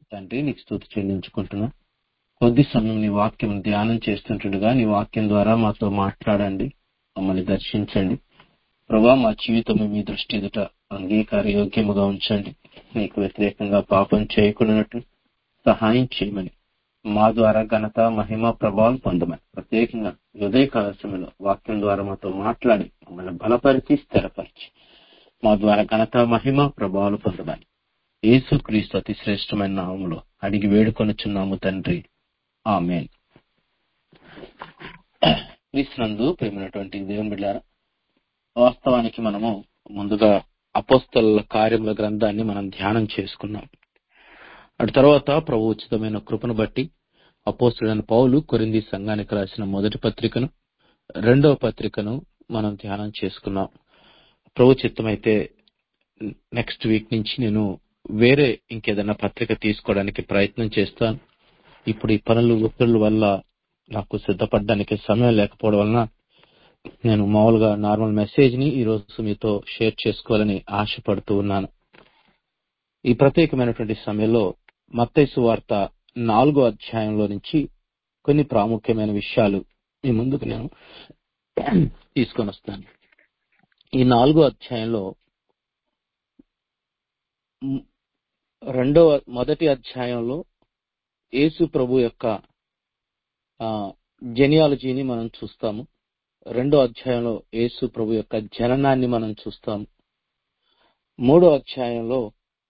తండ్రి నీకు స్థుతి చెల్లించుకుంటున్నా కొద్ది సమయం నీ వాక్యం ధ్యానం చేస్తుంటుండగా నీ వాక్యం ద్వారా మాతో మాట్లాడండి మమ్మల్ని దర్శించండి ప్రభా మా జీవితం మీ దృష్టి ఎదుట అంగీకార యోగ్యముగా ఉంచండి నీకు వ్యతిరేకంగా పాపం చేయకూడనట్టు సహాయం చేయమని మా ద్వారా ఘనత మహిమ ప్రభావం పొందమని ప్రత్యేకంగా ఉదయకాల సమయంలో వాక్యం ద్వారా మాతో మాట్లాడి మమ్మల్ని బలపరిచి స్థిరపరిచి మా ద్వారా ఘనత మహిమ ప్రభావాలు పొందమని యేసు క్రీస్తు అతి శ్రేష్టమైన నామములో అడిగి వేడుకొనుచున్నాము తండ్రి ఆమెన్ క్రీస్తునందు ప్రేమైనటువంటి దేవుని బిడ్డారా వాస్తవానికి మనము ముందుగా అపోస్తల కార్యముల గ్రంథాన్ని మనం ధ్యానం చేసుకున్నాం అటు తర్వాత ప్రభు ఉచితమైన కృపను బట్టి అపోస్తుడైన పౌలు కొరింది సంఘానికి రాసిన మొదటి పత్రికను రెండవ పత్రికను మనం ధ్యానం చేసుకున్నాం ప్రభు చిత్తమైతే నెక్స్ట్ వీక్ నుంచి నేను వేరే ఇంకేదైనా పత్రిక తీసుకోవడానికి ప్రయత్నం చేస్తాను ఇప్పుడు ఈ పనులు ఒత్తిళ్ల వల్ల నాకు సిద్ధపడడానికి సమయం లేకపోవడం వలన నేను మామూలుగా నార్మల్ మెసేజ్ ని ఈ రోజు మీతో షేర్ చేసుకోవాలని ఆశపడుతూ ఉన్నాను ఈ ప్రత్యేకమైనటువంటి సమయంలో మత్తైసు వార్త నాలుగో అధ్యాయంలో నుంచి కొన్ని ప్రాముఖ్యమైన విషయాలు మీ ముందుకు నేను తీసుకొని వస్తాను ఈ నాలుగో అధ్యాయంలో రెండవ మొదటి అధ్యాయంలో యేసు ప్రభు యొక్క జెనియాలజీని మనం చూస్తాము రెండో అధ్యాయంలో యేసు ప్రభు యొక్క జననాన్ని మనం చూస్తాము మూడో అధ్యాయంలో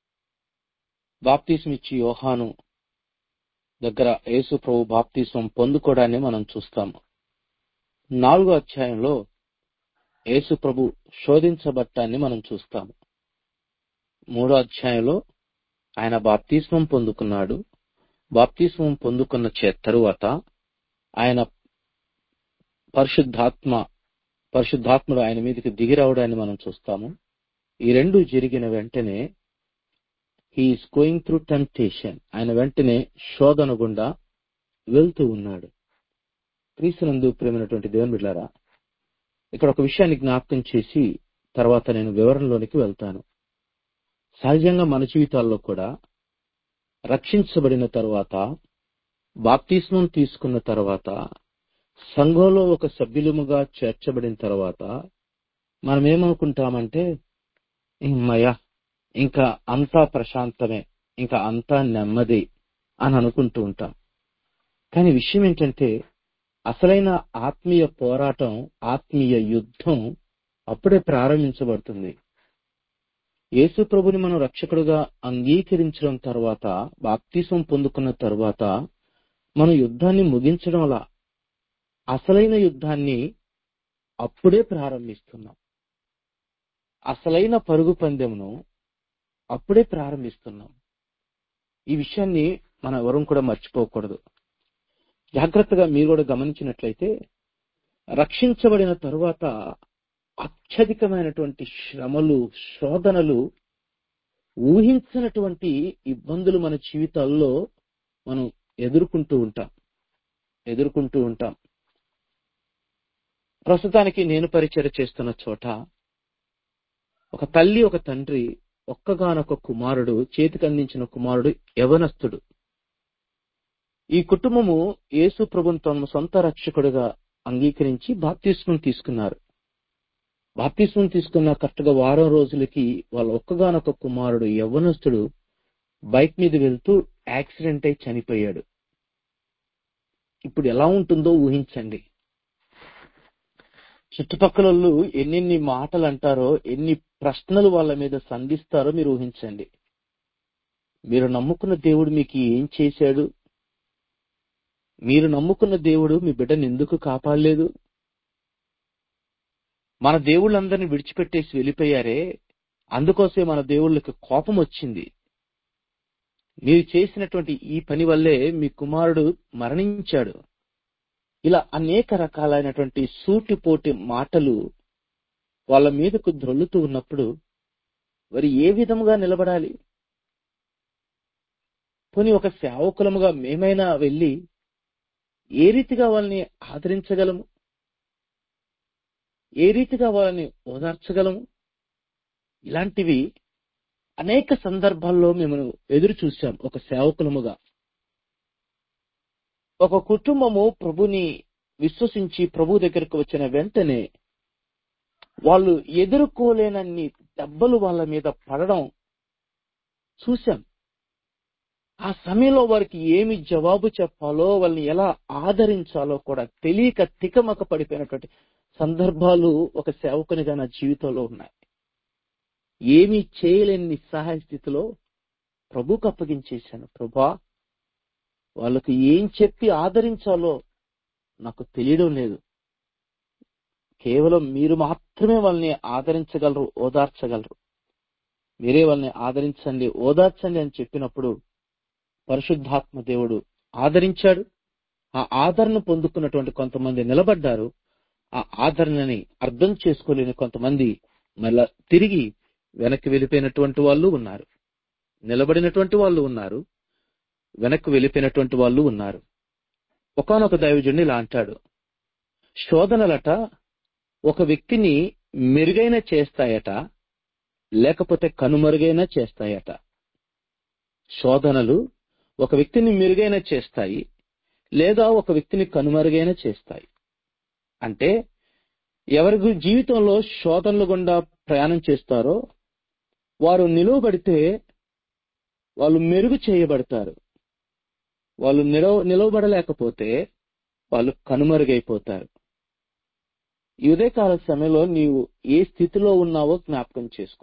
బాప్తిసం ఇచ్చి యోహాను దగ్గర యేసు ప్రభు బాప్తిసం పొందుకోవడాన్ని మనం చూస్తాము నాలుగో అధ్యాయంలో యేసు ప్రభు శోధించబట్టాన్ని మనం చూస్తాము మూడో అధ్యాయంలో ఆయన బాప్తిస్మం పొందుకున్నాడు బాప్తిస్మం పొందుకున్న తరువాత ఆయన పరిశుద్ధాత్మ పరిశుద్ధాత్ముడు ఆయన మీదకి దిగి రావడాన్ని మనం చూస్తాము ఈ రెండు జరిగిన వెంటనే హీఈస్ గోయింగ్ త్రూ టెంప్టేషన్ ఆయన వెంటనే శోధన గుండా వెళ్తూ ఉన్నాడు క్రీస్తునందు ప్రేమైనటువంటి దేవుని బిడ్డారా ఇక్కడ ఒక విషయాన్ని జ్ఞాపకం చేసి తర్వాత నేను వివరణలోనికి వెళ్తాను సహజంగా మన జీవితాల్లో కూడా రక్షించబడిన తర్వాత బాప్తిస్మం తీసుకున్న తర్వాత సంఘంలో ఒక సభ్యులముగా చేర్చబడిన తర్వాత మనం ఏమనుకుంటామంటే మయా ఇంకా అంతా ప్రశాంతమే ఇంకా అంతా నెమ్మది అని అనుకుంటూ ఉంటాం కానీ విషయం ఏంటంటే అసలైన ఆత్మీయ పోరాటం ఆత్మీయ యుద్ధం అప్పుడే ప్రారంభించబడుతుంది యేసు ప్రభుని మనం రక్షకుడుగా అంగీకరించడం తర్వాత బాప్తిసం పొందుకున్న తర్వాత మనం యుద్ధాన్ని ముగించడం అలా అసలైన యుద్ధాన్ని అప్పుడే ప్రారంభిస్తున్నాం అసలైన పరుగు పందెమును అప్పుడే ప్రారంభిస్తున్నాం ఈ విషయాన్ని మనం ఎవరం కూడా మర్చిపోకూడదు జాగ్రత్తగా మీరు కూడా గమనించినట్లయితే రక్షించబడిన తరువాత అత్యధికమైనటువంటి శ్రమలు శోధనలు ఊహించినటువంటి ఇబ్బందులు మన జీవితాల్లో మనం ఎదుర్కొంటూ ఉంటాం ఎదుర్కొంటూ ఉంటాం ప్రస్తుతానికి నేను పరిచయం చేస్తున్న చోట ఒక తల్లి ఒక తండ్రి ఒక్కగానొక కుమారుడు చేతికి అందించిన కుమారుడు యవనస్తుడు ఈ కుటుంబము యేసు ప్రభుని తమ సొంత రక్షకుడుగా అంగీకరించి బాప్తిస్మం తీసుకున్నారు బాప్తిస్మం తీసుకున్న కరెక్ట్గా వారం రోజులకి వాళ్ళ ఒక్కగానొక కుమారుడు యవ్వనస్తుడు బైక్ మీద వెళ్తూ యాక్సిడెంట్ అయి చనిపోయాడు ఇప్పుడు ఎలా ఉంటుందో ఊహించండి చుట్టుపక్కల ఎన్నెన్ని మాటలు అంటారో ఎన్ని ప్రశ్నలు వాళ్ళ మీద సంధిస్తారో మీరు ఊహించండి మీరు నమ్ముకున్న దేవుడు మీకు ఏం చేశాడు మీరు నమ్ముకున్న దేవుడు మీ బిడ్డను ఎందుకు కాపాడలేదు మన దేవుళ్ళందరినీ విడిచిపెట్టేసి వెళ్ళిపోయారే అందుకోసే మన దేవుళ్ళకి కోపం వచ్చింది మీరు చేసినటువంటి ఈ పని వల్లే మీ కుమారుడు మరణించాడు ఇలా అనేక రకాలైనటువంటి సూటిపోటి మాటలు వాళ్ళ మీదకు ద్రొల్లుతూ ఉన్నప్పుడు మరి ఏ విధముగా నిలబడాలి పోనీ ఒక సేవకులముగా మేమైనా వెళ్ళి ఏ రీతిగా వాళ్ళని ఆదరించగలము ఏ రీతిగా వాళ్ళని ఓదార్చగలము ఇలాంటివి అనేక సందర్భాల్లో మేము ఎదురు చూశాం ఒక సేవకులముగా ఒక కుటుంబము ప్రభుని విశ్వసించి ప్రభు దగ్గరకు వచ్చిన వెంటనే వాళ్ళు ఎదుర్కోలేనన్ని దెబ్బలు వాళ్ళ మీద పడడం చూశాం ఆ సమయంలో వారికి ఏమి జవాబు చెప్పాలో వాళ్ళని ఎలా ఆదరించాలో కూడా తెలియక తికమక పడిపోయినటువంటి సందర్భాలు ఒక సేవకునిగా నా జీవితంలో ఉన్నాయి ఏమీ చేయలేని నిస్సహాయ స్థితిలో ప్రభుకు అప్పగించేశాను ప్రభా వాళ్ళకి ఏం చెప్పి ఆదరించాలో నాకు తెలియడం లేదు కేవలం మీరు మాత్రమే వాళ్ళని ఆదరించగలరు ఓదార్చగలరు మీరే వాళ్ళని ఆదరించండి ఓదార్చండి అని చెప్పినప్పుడు పరిశుద్ధాత్మ దేవుడు ఆదరించాడు ఆ ఆదరణ పొందుకున్నటువంటి కొంతమంది నిలబడ్డారు ఆ ఆదరణని అర్థం చేసుకోలేని కొంతమంది మళ్ళా తిరిగి వెనక్కి వెళ్ళిపోయినటువంటి వాళ్ళు ఉన్నారు నిలబడినటువంటి వాళ్ళు ఉన్నారు వెనక్కి వెళ్ళిపోయినటువంటి వాళ్ళు ఉన్నారు ఒకనొక దైవజుడిని ఇలా అంటాడు శోధనలట ఒక వ్యక్తిని మెరుగైన చేస్తాయట లేకపోతే కనుమరుగైన చేస్తాయట శోధనలు ఒక వ్యక్తిని మెరుగైన చేస్తాయి లేదా ఒక వ్యక్తిని కనుమరుగైన చేస్తాయి అంటే ఎవరి గు- జీవితంలో శోధనలు గుండా ప్రయాణం చేస్తారో వారు నిలువబడితే వాళ్ళు మెరుగు చేయబడతారు వాళ్ళు నిలవ నిలవబడలేకపోతే వాళ్ళు కనుమరుగైపోతారు ఈ ఉదయకాల సమయంలో నీవు ఏ స్థితిలో ఉన్నావో జ్ఞాపకం చేసుకో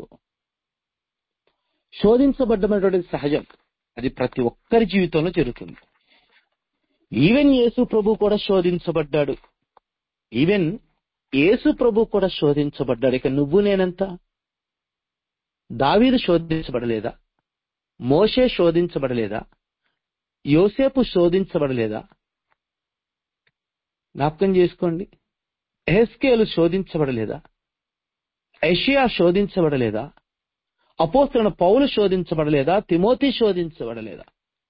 శోధించబడ్డమైనటువంటి సహజం అది ప్రతి ఒక్కరి జీవితంలో జరుగుతుంది ఈవెన్ యేసు ప్రభు కూడా శోధించబడ్డాడు ఈవెన్ యేసు ప్రభు కూడా శోధించబడ్డాడు ఇక నువ్వు నేనెంత దావీదు శోధించబడలేదా మోషే శోధించబడలేదా యోసేపు శోధించబడలేదా జ్ఞాపకం చేసుకోండి ఎహెస్కేలు శోధించబడలేదా ఐషియా శోధించబడలేదా అపోస్తున్న పౌలు శోధించబడలేదా తిమోతి శోధించబడలేదా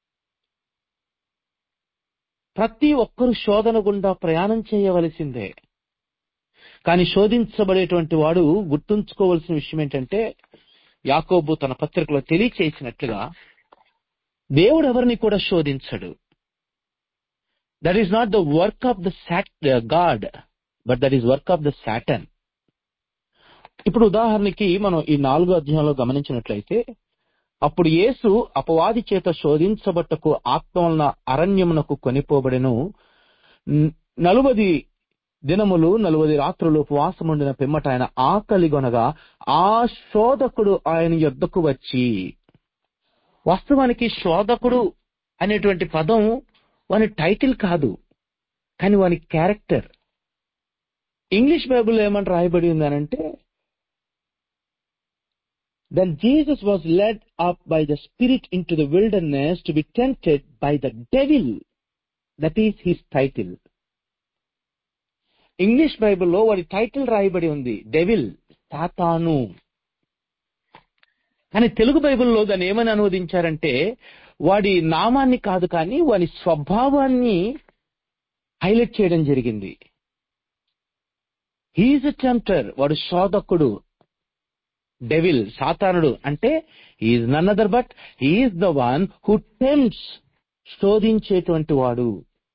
ప్రతి ఒక్కరు శోధన గుండా ప్రయాణం చేయవలసిందే కానీ శోధించబడేటువంటి వాడు గుర్తుంచుకోవలసిన విషయం ఏంటంటే యాకోబు తన పత్రికలో తెలియచేసినట్లుగా దేవుడు ఎవరిని కూడా శోధించడు that is not the work of the sat God but that is work of the Satan ఇప్పుడు ఉదాహరణకి మనం ఈ నాలుగో అధ్యాయంలో గమనించినట్లయితే అప్పుడు యేసు అపవాది చేత శోధించబట్టకు ఆత్మ వలన అరణ్యమునకు కొనిపోబడెను న- నలువది దినములు నలువది రాత్రులు ఉపవాసముండిన పిమ్మట ఆయన ఆకలి గొనగా ఆ శోధకుడు ఆయన యొద్దకు వచ్చి వాస్తవానికి శోధకుడు అనేటువంటి పదం వాని టైటిల్ కాదు కానీ వాని క్యారెక్టర్ ఇంగ్లీష్ బైబిల్ ఏమని రాయబడి ఉందనంటే Then Jesus was led up by the Spirit into the wilderness to be tempted by the devil. That is his title. English బైబిల్లో వాడి టైటిల్ రాయబడి ఉంది డెవిల్ సాతాను కానీ తెలుగు బైబిల్లో దాన్ని ఏమని అనువదించారంటే వాడి నామాన్ని కాదు కానీ వాడి స్వభావాన్ని హైలైట్ చేయడం జరిగింది హీఈస్ ఎ టెంప్టర్ వాడు శోధకుడు డెవిల్ సాతానుడు అంటే is none other but is the one who tempts శోధించేటువంటి వాడు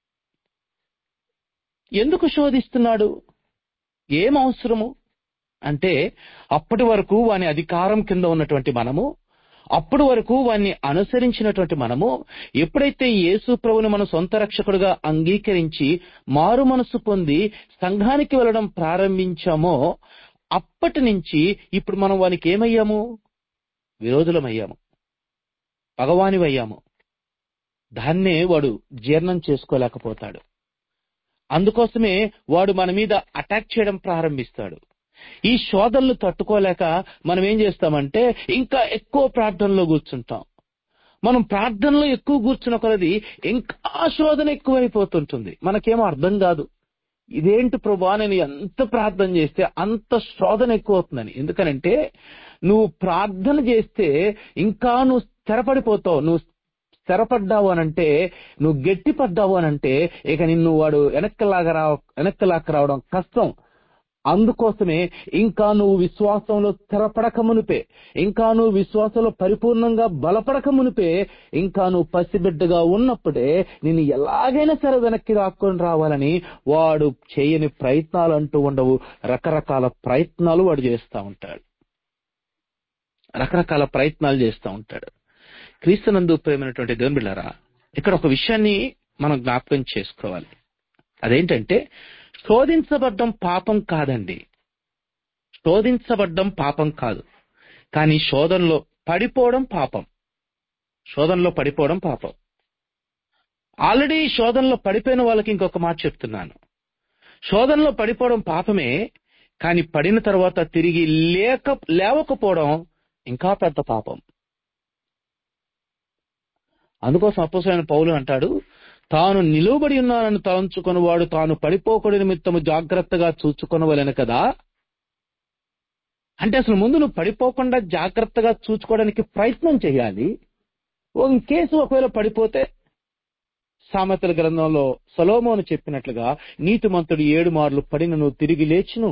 ఎందుకు శోధిస్తున్నాడు ఏం అవసరము అంటే అప్పటి వరకు వాని అధికారం కింద ఉన్నటువంటి మనము అప్పటి వరకు వాన్ని అనుసరించినటువంటి మనము ఎప్పుడైతే యేసు ప్రభుని మన సొంత రక్షకుడుగా అంగీకరించి మారు మనసు పొంది సంఘానికి వెళ్ళడం ప్రారంభించామో అప్పటి నుంచి ఇప్పుడు మనం వానికి ఏమయ్యాము విరోధులమయ్యాము పగవానివయ్యాము దాన్నే వాడు జీర్ణం చేసుకోలేకపోతాడు అందుకోసమే వాడు మన మీద అటాక్ చేయడం ప్రారంభిస్తాడు ఈ శోధనలు తట్టుకోలేక మనం ఏం చేస్తామంటే ఇంకా ఎక్కువ ప్రార్థనలో కూర్చుంటాం మనం ప్రార్థనలో ఎక్కువ కూర్చున్న కొలది ఇంకా శోధన ఎక్కువైపోతుంటుంది మనకేమో అర్థం కాదు ఇదేంటి ప్రభా నేను ఎంత ప్రార్థన చేస్తే అంత శోధన ఎక్కువ అవుతుందని ఎందుకనంటే నువ్వు ప్రార్థన చేస్తే ఇంకా నువ్వు స్థిరపడిపోతావు నువ్వు స్థిరపడ్డావు అనంటే నువ్వు గట్టి పడ్డావు అనంటే ఇక నిన్ను వాడు వెనక్కలాగా రా వెనక్కలాక్క రావడం కష్టం అందుకోసమే ఇంకా నువ్వు విశ్వాసంలో స్థిరపడక మునిపే ఇంకా నువ్వు విశ్వాసంలో పరిపూర్ణంగా బలపడక మునిపే ఇంకా నువ్వు పసిబిడ్డగా ఉన్నప్పుడే నిన్ను ఎలాగైనా సరే వెనక్కి రాక్కొని రావాలని వాడు చేయని ప్రయత్నాలు అంటూ ఉండవు రకరకాల ప్రయత్నాలు వాడు చేస్తూ ఉంటాడు రకరకాల ప్రయత్నాలు చేస్తూ ఉంటాడు క్రీస్తునందు ప్రేమైనటువంటి దేవుని బిళ్ళారా ఇక్కడ ఒక విషయాన్ని మనం జ్ఞాపకం చేసుకోవాలి అదేంటంటే శోధించబడ్డం పాపం కాదండి శోధించబడ్డం పాపం కాదు కానీ శోధనలో పడిపోవడం పాపం శోధనలో పడిపోవడం పాపం ఆల్రెడీ శోధనలో పడిపోయిన వాళ్ళకి ఇంకొక మాట చెప్తున్నాను శోధనలో పడిపోవడం పాపమే కానీ పడిన తర్వాత తిరిగి లేక లేవకపోవడం ఇంకా పెద్ద పాపం అందుకోసం అప్పసైన పౌలు అంటాడు తాను నిలువబడి ఉన్నానని తలంచుకుని వాడు తాను పడిపోకూడని నిమిత్తము జాగ్రత్తగా చూచుకొనవలెను కదా అంటే అసలు ముందు నువ్వు పడిపోకుండా జాగ్రత్తగా చూసుకోవడానికి ప్రయత్నం చేయాలి ఇన్ కేసు ఒకవేళ పడిపోతే సామెతల గ్రంథంలో సలోమోను చెప్పినట్లుగా నీతిమంతుడు ఏడు మార్లు పడిన నువ్వు తిరిగి లేచును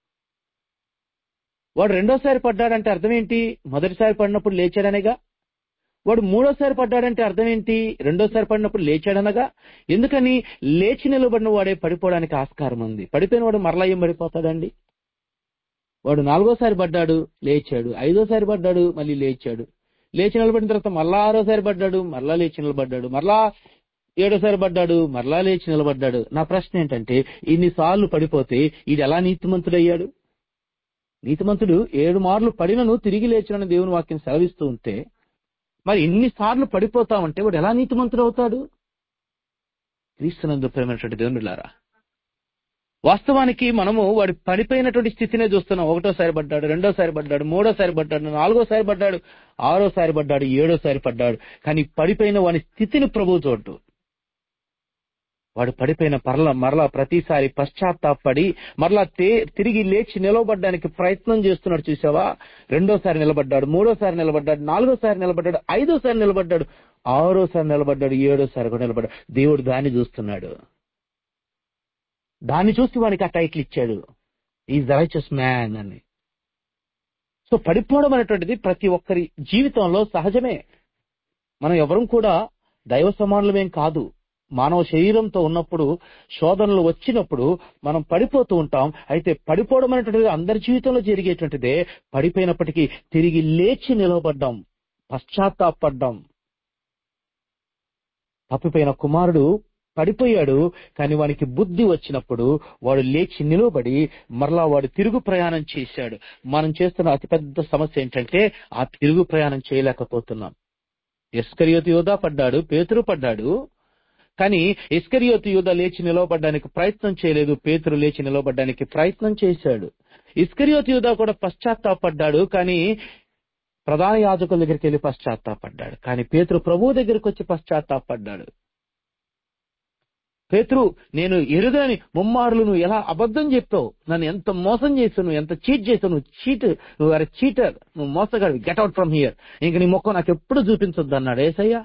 వాడు రెండోసారి పడ్డాడంటే అర్థం ఏంటి మొదటిసారి పడినప్పుడు లేచాడనేగా వాడు మూడోసారి పడ్డాడంటే అర్థం ఏంటి రెండోసారి పడినప్పుడు లేచాడనగా ఎందుకని లేచి నిలబడిన వాడే పడిపోవడానికి ఆస్కారం ఉంది పడిపోయిన వాడు మరలా ఏం పడిపోతాడండి వాడు నాలుగోసారి పడ్డాడు లేచాడు ఐదోసారి పడ్డాడు మళ్ళీ లేచాడు లేచి నిలబడిన తర్వాత మరలా ఆరోసారి పడ్డాడు మరలా లేచి నిలబడ్డాడు మరలా ఏడోసారి పడ్డాడు మరలా లేచి నిలబడ్డాడు నా ప్రశ్న ఏంటంటే ఇన్నిసార్లు పడిపోతే ఈడు ఎలా నీతిమంతుడయ్యాడు నీతిమంతుడు ఏడు మార్లు పడినను తిరిగి లేచినని దేవుని వాక్యం సెలవిస్తూ ఉంటే మరి ఎన్నిసార్లు పడిపోతామంటే వాడు ఎలా నీతిమంతుడు అవుతాడు క్రీస్తునందు ప్రేమైనటువంటి దేవుని బిడ్డలారా వాస్తవానికి మనము వాడి పడిపోయినటువంటి స్థితినే చూస్తున్నాం ఒకటోసారి పడ్డాడు రెండోసారి పడ్డాడు మూడోసారి పడ్డాడు నాలుగోసారి పడ్డాడు ఆరోసారి పడ్డాడు ఏడోసారి పడ్డాడు కానీ పడిపోయిన వాని స్థితిని ప్రభు చూడ్డు వాడు పడిపోయిన పర్ల మరలా ప్రతిసారి పశ్చాత్తాపడి మరలా తే- తిరిగి లేచి నిలవబడ్డానికి ప్రయత్నం చేస్తున్నాడు చూసావా రెండోసారి నిలబడ్డాడు మూడోసారి నిలబడ్డాడు నాలుగోసారి నిలబడ్డాడు ఐదోసారి నిలబడ్డాడు ఆరోసారి నిలబడ్డాడు ఏడోసారి కూడా నిలబడ్డాడు దేవుడు దాన్ని చూస్తున్నాడు దాన్ని చూసి వానికి ఆ టైటిల్ ఇచ్చాడు ఈజ్ ద రైచస్ మ్యాన్ అని సో పడిపోవడం అనేటువంటిది ప్రతి ఒక్కరి జీవితంలో సహజమే మనం ఎవరం కూడా దైవ సమానులమేం కాదు మానవ శరీరంతో ఉన్నప్పుడు శోధనలు వచ్చినప్పుడు మనం పడిపోతూ ఉంటాం అయితే పడిపోవడం అనేటువంటిది అందరి జీవితంలో జరిగేటువంటిదే పడిపోయినప్పటికీ తిరిగి లేచి నిలవబడ్డాం పశ్చాత్తాపడ్డాం తప్పిపోయిన కుమారుడు పడిపోయాడు కానీ వానికి బుద్ధి వచ్చినప్పుడు వాడు లేచి నిలవబడి మరలా వాడు తిరుగు ప్రయాణం చేశాడు మనం చేస్తున్న అతిపెద్ద సమస్య ఏంటంటే ఆ తిరుగు ప్రయాణం చేయలేకపోతున్నాం ఎస్కరియోతి యోధా పడ్డాడు పేతురు పడ్డాడు కానీ ఇస్కరియోతి యూద లేచి నిలవబడ్డానికి ప్రయత్నం చేయలేదు పేతురు లేచి నిలవబడ్డానికి ప్రయత్నం చేశాడు ఇస్కరియోతి యూద కూడా పశ్చాత్తాపడ్డాడు కానీ ప్రధాన యాజకుల దగ్గరికి వెళ్ళి పశ్చాత్తాపడ్డాడు కానీ పేతురు ప్రభువు దగ్గరికి వచ్చి పశ్చాత్తాపడ్డాడు పేతురు నేను ఎరుగని ముమ్మారులు నువ్వు ఎలా అబద్ధం చెప్తావు నన్ను ఎంత మోసం చేసావు నువ్వు ఎంత చీట్ చేసావు నువ్వు చీట్ నువ్వు అరే చీటర్ నువ్వు మోసగాడు గెట్ అవుట్ ఫ్రమ్ హియర్ ఇంక నీ మొక్క నాకు ఎప్పుడు చూపించొద్దు అన్నాడు ఏసయ్యా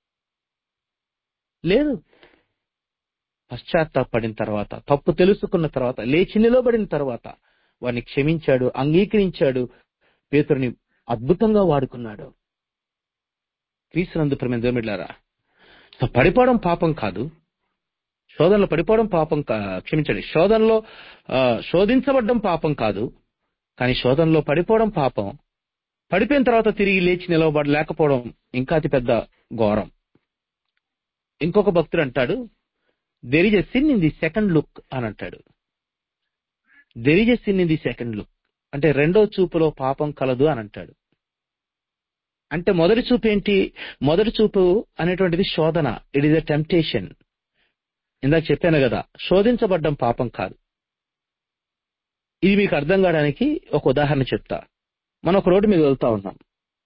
లేదు పశ్చాత్తాపడిన తర్వాత తప్పు తెలుసుకున్న తర్వాత లేచి నిలబడిన తర్వాత వాడిని క్షమించాడు అంగీకరించాడు పేతురుని అద్భుతంగా వాడుకున్నాడు క్రీస్తునందు ప్రమేణ దేవుమిడ్లారా సో పడిపోవడం పాపం కాదు శోధనలో పడిపోవడం పాపం కా క్షమించండి శోధనలో ఆ, శోధించబడ్డం పాపం కాదు కానీ శోధనలో పడిపోవడం పాపం పడిపోయిన తర్వాత తిరిగి లేచి నిలవబడ లేకపోవడం ఇంకా అతి పెద్ద ఘోరం ఇంకొక భక్తుడు అంటాడు there is a sin in the second look అని అంటాడు there is a sin in the second look అంటే రెండో చూపులో పాపం కలదు అని అంటాడు అంటే మొదటి చూపు ఏంటి మొదటి చూపు అనేటువంటిది శోధన ఇట్ ఈస్ ఎ టెంప్టేషన్ ఇందాక చెప్పాను కదా శోధించబడ్డం పాపం కాదు ఇది మీకు అర్థం కావడానికి ఒక ఉదాహరణ చెప్తా మనం ఒక రోడ్డు మీద వెళ్తా ఉన్నాం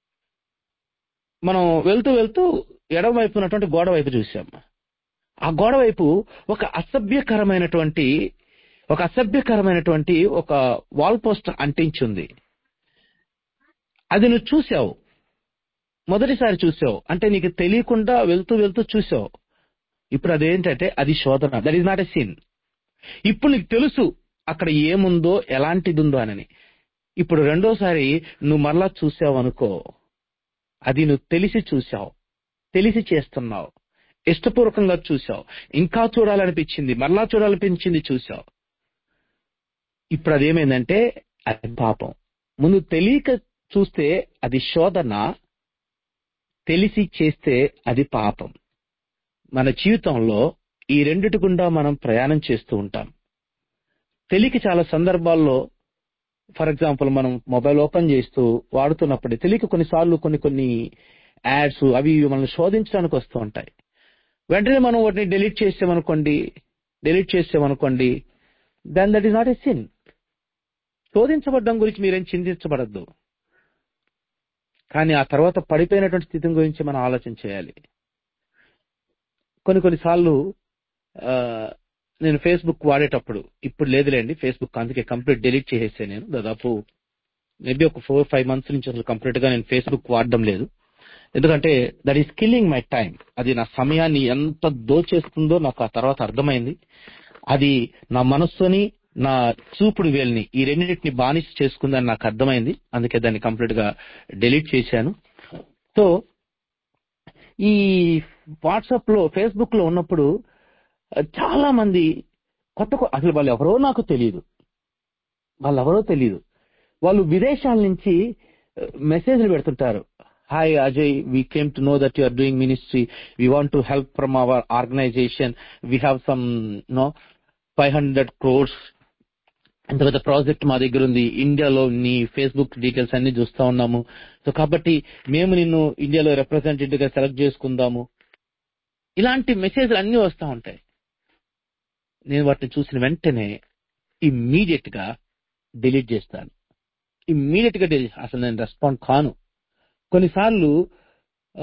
మనం వెళ్తూ వెళ్తూ ఎడమ వైపు ఉన్నటువంటి గోడ వైపు చూసాం ఆ గోడ వైపు ఒక అసభ్యకరమైనటువంటి ఒక అసభ్యకరమైనటువంటి ఒక వాల్ పోస్టర్ అంటించి ఉంది అది నువ్వు చూసావు మొదటిసారి చూసావు అంటే నీకు తెలియకుండా వెళ్తూ వెళ్తూ చూసావు ఇప్పుడు అదేంటంటే అది శోధన that is not a sin ఇప్పుడు నీకు తెలుసు అక్కడ ఏముందో ఎలాంటిది ఉందో అని ఇప్పుడు రెండోసారి నువ్వు మరలా చూసావు అనుకో అది నువ్వు తెలిసి చూసావు తెలిసి చేస్తున్నావు ఇష్టపూర్వకంగా చూసావు ఇంకా చూడాలనిపించింది మరలా చూడాలనిపించింది చూసావు ఇప్పుడు అదేమైందంటే అది పాపం ముందు తెలియక చూస్తే అది శోధన తెలిసి చేస్తే అది పాపం మన జీవితంలో ఈ రెండిటి గుండా మనం ప్రయాణం చేస్తూ ఉంటాం తెలియక చాలా సందర్భాల్లో ఫర్ ఎగ్జాంపుల్ మనం మొబైల్ ఓపెన్ చేస్తూ వాడుతున్నప్పుడు తెలియక కొన్నిసార్లు కొన్ని కొన్ని యాడ్స్ అవి ఇవి మనల్ని శోధించడానికి వస్తూ ఉంటాయి వెంటనే మనం వాటిని డిలీట్ చేసామనుకోండి డిలీట్ చేసామనుకోండి then that is not a sin శోధించబడ్డం గురించి మీరేం చింతించబడద్దు కానీ ఆ తర్వాత పడిపోయినటువంటి స్థితి గురించి మనం ఆలోచన చేయాలి కొన్ని కొన్నిసార్లు ఆ, నేను ఫేస్బుక్ వాడేటప్పుడు ఇప్పుడు లేదులేండి ఫేస్బుక్ అందుకే కంప్లీట్ డిలీట్ చేసేసాను నేను దాదాపు మేబీ ఒక ఫోర్ ఫైవ్ మంత్స్ నుంచి అసలు కంప్లీట్ గా నేను ఫేస్బుక్ వాడడం లేదు ఎందుకంటే that is killing my time అది నా సమయాన్ని ఎంత దోచేస్తుందో నాకు ఆ తర్వాత అర్థమైంది అది నా మనస్సుని నా చూపుడు వేలిని ఈ రెండింటిని బానిస చేసుకుందని నాకు అర్థమైంది అందుకే దాన్ని కంప్లీట్ గా డిలీట్ చేశాను సో ఈ వాట్సాప్ లో ఫేస్బుక్ లో ఉన్నప్పుడు ఆ, చాలా మంది కొత్త కొ- అసలు వాళ్ళు ఎవరో నాకు తెలియదు వాళ్ళు ఎవరో తెలియదు వాళ్ళు విదేశాల నుంచి మెసేజ్లు పెడుతుంటారు hi Ajay we came to know that you are doing ministry we want to help from our organization we have some no five hundred crores ఇంత పెద్ద ప్రాజెక్ట్ మా దగ్గర ఉంది ఇండియాలో నీ ఫేస్బుక్ డీటెయిల్స్ అన్ని చూస్తా ఉన్నాము సో కాబట్టి మేము నిన్ను ఇండియాలో రిప్రజెంటేటివ్ గా సెలెక్ట్ చేసుకుందాము ఇలాంటి మెసేజ్లు అన్ని వస్తూ ఉంటాయి నేను వాటిని చూసిన వెంటనే ఇమ్మీడియట్ గా డిలీట్ చేస్తాను ఇమ్మీడియట్ గా delete- అసలు నేను రెస్పాండ్ కాను కొన్నిసార్లు ఆ,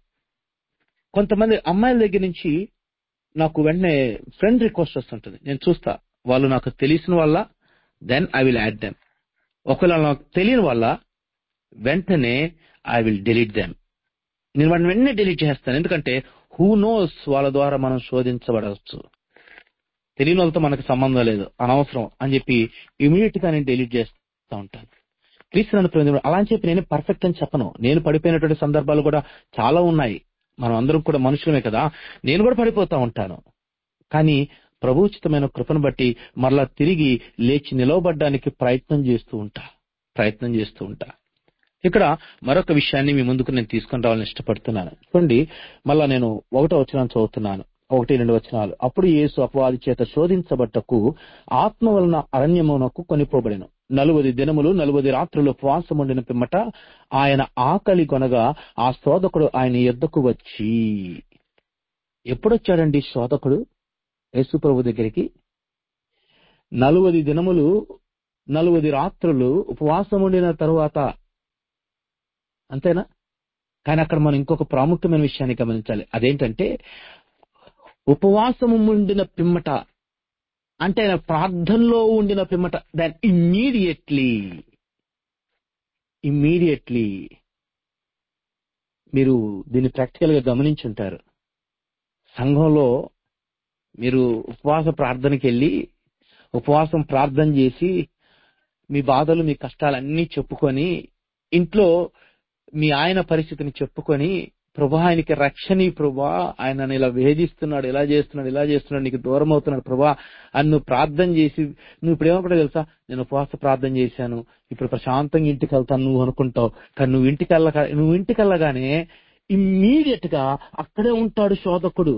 కొంతమంది అమ్మాయిల దగ్గర నుంచి నాకు వెంటనే ఫ్రెండ్ రిక్వెస్ట్ వస్తుంటుంది నేను చూస్తా వాళ్ళు నాకు తెలిసిన వల్ల then I will add them ఒకవేళ నాకు తెలియని వల్ల వెంటనే ఐ విల్ డిలీట్ దెమ్ నేను వాటిని వెంటనే డిలీట్ చేస్తాను ఎందుకంటే హూ నోస్ వాళ్ళ ద్వారా మనం శోధించబడవచ్చు తెలియని వాళ్ళతో మనకు సంబంధం లేదు అనవసరం అని చెప్పి ఇమీడియట్ గా నేను డిలీట్ చేస్తూ ఉంటాను క్రీస్తులను ప్రేమ అలా అని చెప్పి నేను పర్ఫెక్ట్ అని చెప్పను నేను పడిపోయినటువంటి సందర్భాలు కూడా చాలా ఉన్నాయి మనం అందరం కూడా మనుషులమే కదా నేను కూడా పడిపోతా ఉంటాను కానీ ప్రభుచితమైన కృపను బట్టి మరలా తిరిగి లేచి నిలవబడ్డానికి ప్రయత్నం చేస్తూ ఉంటా ప్రయత్నం చేస్తూ ఉంటా ఇక్కడ మరొక విషయాన్ని మీ ముందుకు నేను తీసుకొని రావాలని ఇష్టపడుతున్నాను చూడండి మళ్ళా నేను ఒకటో వచనం చదువుతున్నాను ఒకటి రెండు వచనాలు అప్పుడు యేసు అపవాది చేత శోధించబట్టకు ఆత్మ వలన అరణ్యమునకు కొనిపోబడెను నలువది దినములు నలువది రాత్రులు ఉపవాసం ఉండిన పిమ్మట ఆయన ఆకలి కొనగా ఆ శోధకుడు ఆయన ఎద్దకు వచ్చి ఎప్పుడొచ్చాడండి శోధకుడు యేసు ప్రభు దగ్గరికి నలువది దినములు నలువది రాత్రులు ఉపవాసం ఉండిన తరువాత అంతేనా కానీ అక్కడ మనం ఇంకొక ప్రాముఖ్యమైన విషయాన్ని గమనించాలి అదేంటంటే ఉపవాసము ఉండిన పిమ్మట అంటే ఆయన ప్రార్థనలో ఉండిన పిమ్మట దాన్ ఇమ్మీడియట్లీ ఇమ్మీడియట్లీ మీరు దీన్ని ప్రాక్టికల్ గా గమనించుంటారు సంఘంలో మీరు ఉపవాస ప్రార్థనకి వెళ్ళి ఉపవాసం ప్రార్థన చేసి మీ బాధలు మీ కష్టాలన్నీ చెప్పుకొని ఇంట్లో మీ ఆయన పరిస్థితిని చెప్పుకొని ప్రభా ఆయనకి రక్షణి ప్రభా ఆయన నన్ను ఇలా వేధిస్తున్నాడు ఇలా చేస్తున్నాడు ఇలా చేస్తున్నాడు నీకు దూరం అవుతున్నాడు ప్రభా అని నువ్వు ప్రార్థన చేసి నువ్వు ఇప్పుడు ఏమనుకుంటావు తెలుసా నేను ఉపవాస ప్రార్థన చేశాను ఇప్పుడు ప్రశాంతంగా ఇంటికి వెళ్తాను నువ్వు అనుకుంటావు కానీ నువ్వు ఇంటికి వెళ్ళ నువ్వు ఇంటికి వెళ్ళగానే ఇమ్మీడియట్ గా అక్కడే ఉంటాడు శోధకుడు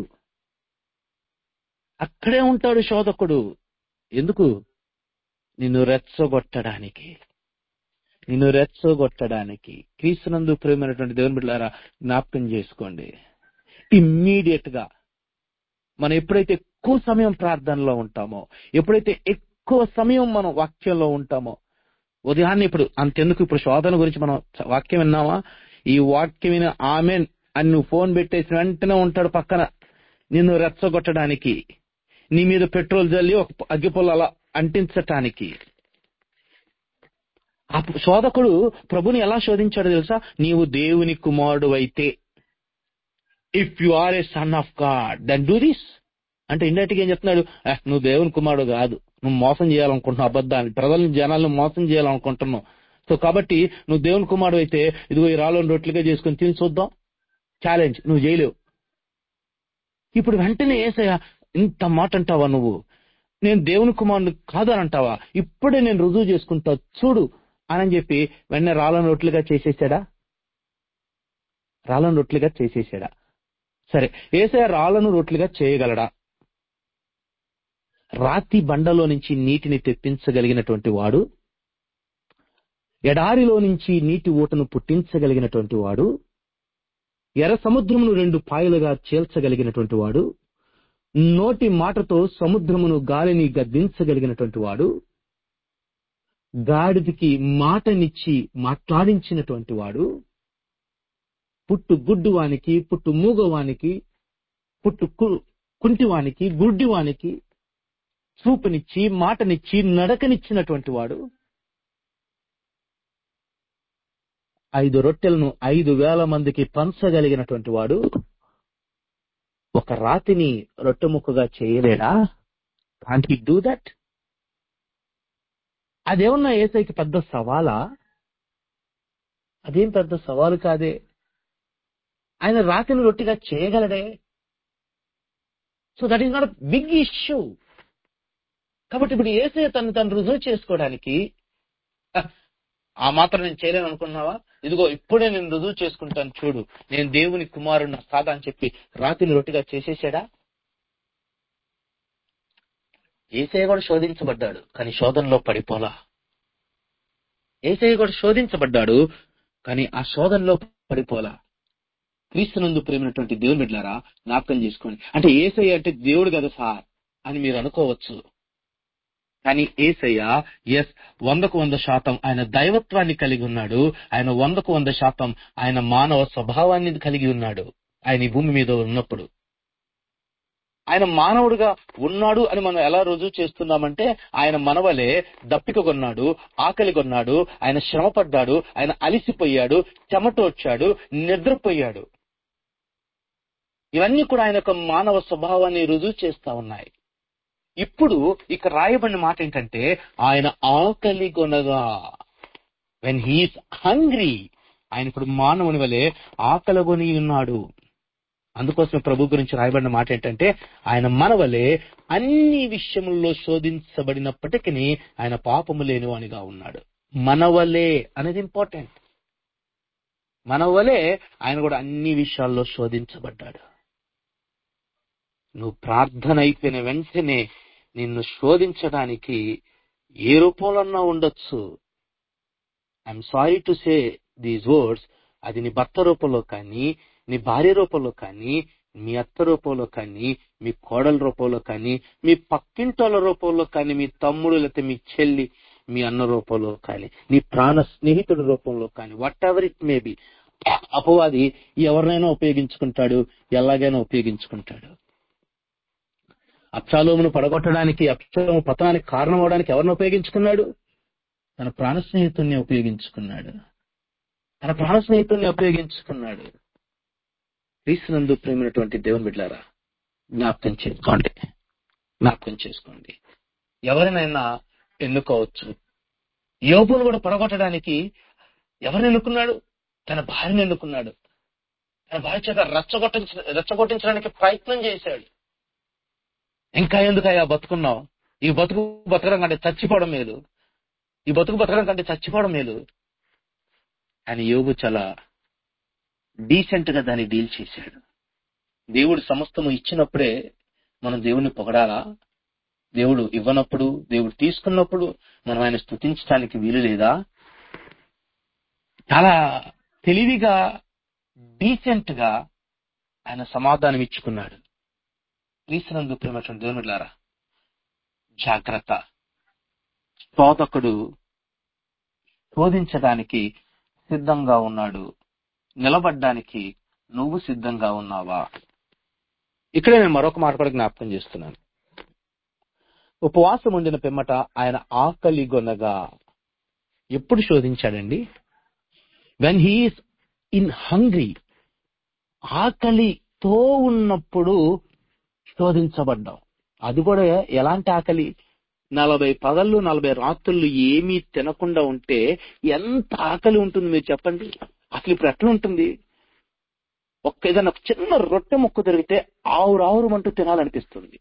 అక్కడే ఉంటాడు శోధకుడు ఎందుకు నిన్ను రెచ్చగొట్టడానికి నిన్ను రెచ్చగొట్టడానికి క్రీస్తునందు ప్రేమైనటువంటి దేవుని బిడ్డారా జ్ఞాపకం చేసుకోండి ఇమ్మీడియట్ గా మనం ఎప్పుడైతే ఎక్కువ సమయం ప్రార్థనలో ఉంటామో ఎప్పుడైతే ఎక్కువ సమయం మనం వాక్యంలో ఉంటామో ఉదయాన్నే ఇప్పుడు అంతెందుకు ఇప్పుడు శోధన గురించి మనం చ- వాక్యం విన్నామా ఈ వాక్యం విన ఆమెన్ అని నువ్వు ఫోన్ పెట్టేసి వెంటనే ఉంటాడు పక్కన నిన్ను రెచ్చగొట్టడానికి నీ మీద పెట్రోల్ జల్లి ఒక అగ్గిపుల్ల అలా అంటించటానికి ఆ శోధకుడు ప్రభుని ఎలా శోధించాడో తెలుసా నీవు దేవుని కుమారుడు అయితే if you are a son of God then do this అంటే ఇండైరెక్ట్ ఏం చెప్తున్నాడు "ఆ, నువ్వు దేవుని కుమారుడు కాదు నువ్వు మోసం చేయాలనుకుంటున్నావు అబద్ధాన్ని ప్రజల్ని జనాలను మోసం చేయాలనుకుంటున్నావు సో కాబట్టి నువ్వు దేవుని కుమారుడు అయితే ఇదిగో ఈ రాళ్ళని రొట్లుగా చేసుకుని తిని చూద్దాం ఛాలెంజ్ నువ్వు చేయలేవు ఇప్పుడు వెంటనే ఏసయ్య ఇంత మాట అంటావా నువ్వు నేను దేవుని కుమారుడు కాదు అని అంటావా ఇప్పుడే నేను రుజువు చేసుకుంటా చూడు అని చెప్పి వెంటనే రాళ్ళను రొట్లుగా చేసేసాడా రాళ్ళను రొట్లుగా చేసేసాడా సరే ఏసయ్య రాళ్ళను రొట్లుగా చేయగలడా రాతి బండలో నుంచి నీటిని తెప్పించగలిగినటువంటి వాడు ఎడారిలో నుంచి నీటి ఊటను పుట్టించగలిగినటువంటి వాడు ఎర్ర సముద్రమును రెండు పాయలుగా చేల్చగలిగినటువంటి వాడు నోటి మాటతో సముద్రమును గాలిని గద్దించగలిగినటువంటి వాడు గాడిదికి మాటనిచ్చి మాట్లాడించినటువంటి వాడు పుట్టు గుడ్డువానికి పుట్టు మూగవానికి పుట్టు కు- కుంటివానికి గుడ్డివానికి చూపునిచ్చి మాటనిచ్చి నడకనిచ్చినటువంటి వాడు ఐదు రొట్టెలను ఐదు వేల మందికి పంచగలిగినటువంటి వాడు ఒక రాతిని రొట్టె ముక్కగా చేయలేడా కాంట్ హీ డూ దట్ అదేమన్నా ఏసైకి పెద్ద సవాలా అదేం పెద్ద సవాలు కాదే ఆయన రాతిని రొట్టిగా చేయగలడే so that is not big issue కాబట్టి ఇప్పుడు ఏసై తను తను రుజువు చేసుకోవడానికి "ఆ, ఆ మాత్రం నేను చేయలేను అనుకున్నావా ఇదిగో ఇప్పుడే నేను రుజువు చేసుకుంటాను చూడు నేను దేవుని కుమారుడు కాదా అని చెప్పి రాతిని రొట్టిగా చేసేసాడా ఏసయ్య కూడా శోధించబడ్డాడు కానీ శోధనలో పడిపోలా ఏసయ్య కూడా శోధించబడ్డాడు కానీ ఆ శోధనలో పడిపోలా క్రీస్తునందు ప్రేమైనటువంటి దేవుని బిడ్డారా జ్ఞాపకం చేసుకోండి అంటే ఏసయ్య అంటే దేవుడు కదా సార్ అని మీరు అనుకోవచ్చు కానీ ఏసయ్య ఎస్ వందకు వంద శాతం ఆయన దైవత్వాన్ని కలిగి ఉన్నాడు ఆయన వందకు వంద శాతం ఆయన మానవ స్వభావాన్ని కలిగి ఉన్నాడు ఆయన ఈ భూమి మీద ఉన్నప్పుడు ఆయన మానవుడిగా ఉన్నాడు అని మనం ఎలా రుజువు చేస్తున్నామంటే ఆయన మనవలే దప్పిక కొన్నాడు ఆకలి కొన్నాడు ఆయన శ్రమ పడ్డాడు ఆయన అలిసిపోయాడు చెమటోడ్చాడు నిద్రపోయాడు ఇవన్నీ కూడా ఆయన యొక్క మానవ స్వభావాన్ని రుజువు చేస్తా ఉన్నాయి ఇప్పుడు ఇక్కడ రాయబడిన మాట ఏంటంటే ఆయన ఆకలి కొనగా వెన్ హీస్ హంగ్రీ ఆయన ఇప్పుడు మానవుని వలె ఆకలి ఉన్నాడు అందుకోసం ప్రభు గురించి రాయబడిన మాట ఏంటంటే ఆయన మనవలే అన్ని విషయముల్లో శోధించబడినప్పటికీ ఆయన పాపము లేనివానిగా ఉన్నాడు మనవలే అనేది ఇంపార్టెంట్ మనవలే ఆయన కూడా అన్ని విషయాల్లో శోధించబడ్డాడు నువ్వు ప్రార్థన అయిపోయిన వెంటనే నిన్ను శోధించడానికి ఏ రూపంలో ఉండొచ్చు I'm sorry to say these words అది నీ భర్త రూపంలో కానీ నీ భార్య రూపంలో కానీ మీ అత్త రూపంలో కానీ మీ కోడల రూపంలో కానీ మీ పక్కింటోళ్ళ రూపంలో కానీ మీ తమ్ముడు లేకపోతే మీ చెల్లి మీ అన్న రూపంలో కానీ నీ ప్రాణ స్నేహితుడి రూపంలో కానీ whatever it may be అపవాది ఎవరినైనా ఉపయోగించుకుంటాడు ఎలాగైనా ఉపయోగించుకుంటాడు అప్షాలోమును పడగొట్టడానికి అప్షాలోము పతనానికి కారణం అవడానికి ఎవరిని ఉపయోగించుకున్నాడు తన ప్రాణ స్నేహితుడిని ఉపయోగించుకున్నాడు తన ప్రాణ స్నేహితుడిని ఉపయోగించుకున్నాడు క్రీస్తునందు ప్రేమైనటువంటి దేవుని బిడ్డారా జ్ఞాపకం చేసుకోండి జ్ఞాపకం చేసుకోండి ఎవరినైనా ఎన్నుకోవచ్చు యోపును కూడా పడగొట్టడానికి ఎవరిని ఎన్నుకున్నాడు తన భార్యను ఎన్నుకున్నాడు తన భార్య చేత రెచ్చగొట్టించ రెచ్చగొట్టించడానికి ప్రయత్నం చేశాడు ఇంకా ఎందుకయ్యా బతుకున్నావు ఈ బతుకు బతకడం కంటే చచ్చిపోవడం మేలు ఈ బతుకు బతకడం కంటే చచ్చిపోవడం మేలు అని యోగు చాలా డీసెంట్ గా దాన్ని డీల్ చేశాడు దేవుడు సమస్తము ఇచ్చినప్పుడే మనం దేవుణ్ణి పొగడాలా దేవుడు ఇవ్వనప్పుడు దేవుడు తీసుకున్నప్పుడు మనం ఆయన స్థుతించడానికి వీలు లేదా చాలా తెలివిగా డీసెంట్ గా ఆయన సమాధానం ఇచ్చుకున్నాడు క్రీస్తునందు ప్రేమటువంటి దేవునిలారా జాగ్రత్త శోధకుడు శోధించడానికి సిద్ధంగా ఉన్నాడు నిలబడ్డానికి నువ్వు సిద్ధంగా ఉన్నావా ఇక్కడే నేను మరొక మాట కూడా జ్ఞాపకం చేస్తున్నాను ఉపవాసం ఉండిన పిమ్మట ఆయన ఆకలి గొనగా ఎప్పుడు శోధించాడండి వెన్ హీఈస్ ఇన్ హంగ్రీ ఆకలితో ఉన్నప్పుడు శోధించబడ్డాం అది కూడా ఎలాంటి ఆకలి నలభై పగళ్ళు నలభై రాత్రులు ఏమీ తినకుండా ఉంటే ఎంత ఆకలి ఉంటుంది మీరు చెప్పండి అసలు ఇప్పుడు ఎట్లా ఉంటుంది ఒక్క ఏదైనా ఒక చిన్న రొట్టె ముక్క దొరికితే ఆవురు ఆవురమంటూ తినాలనిపిస్తుంది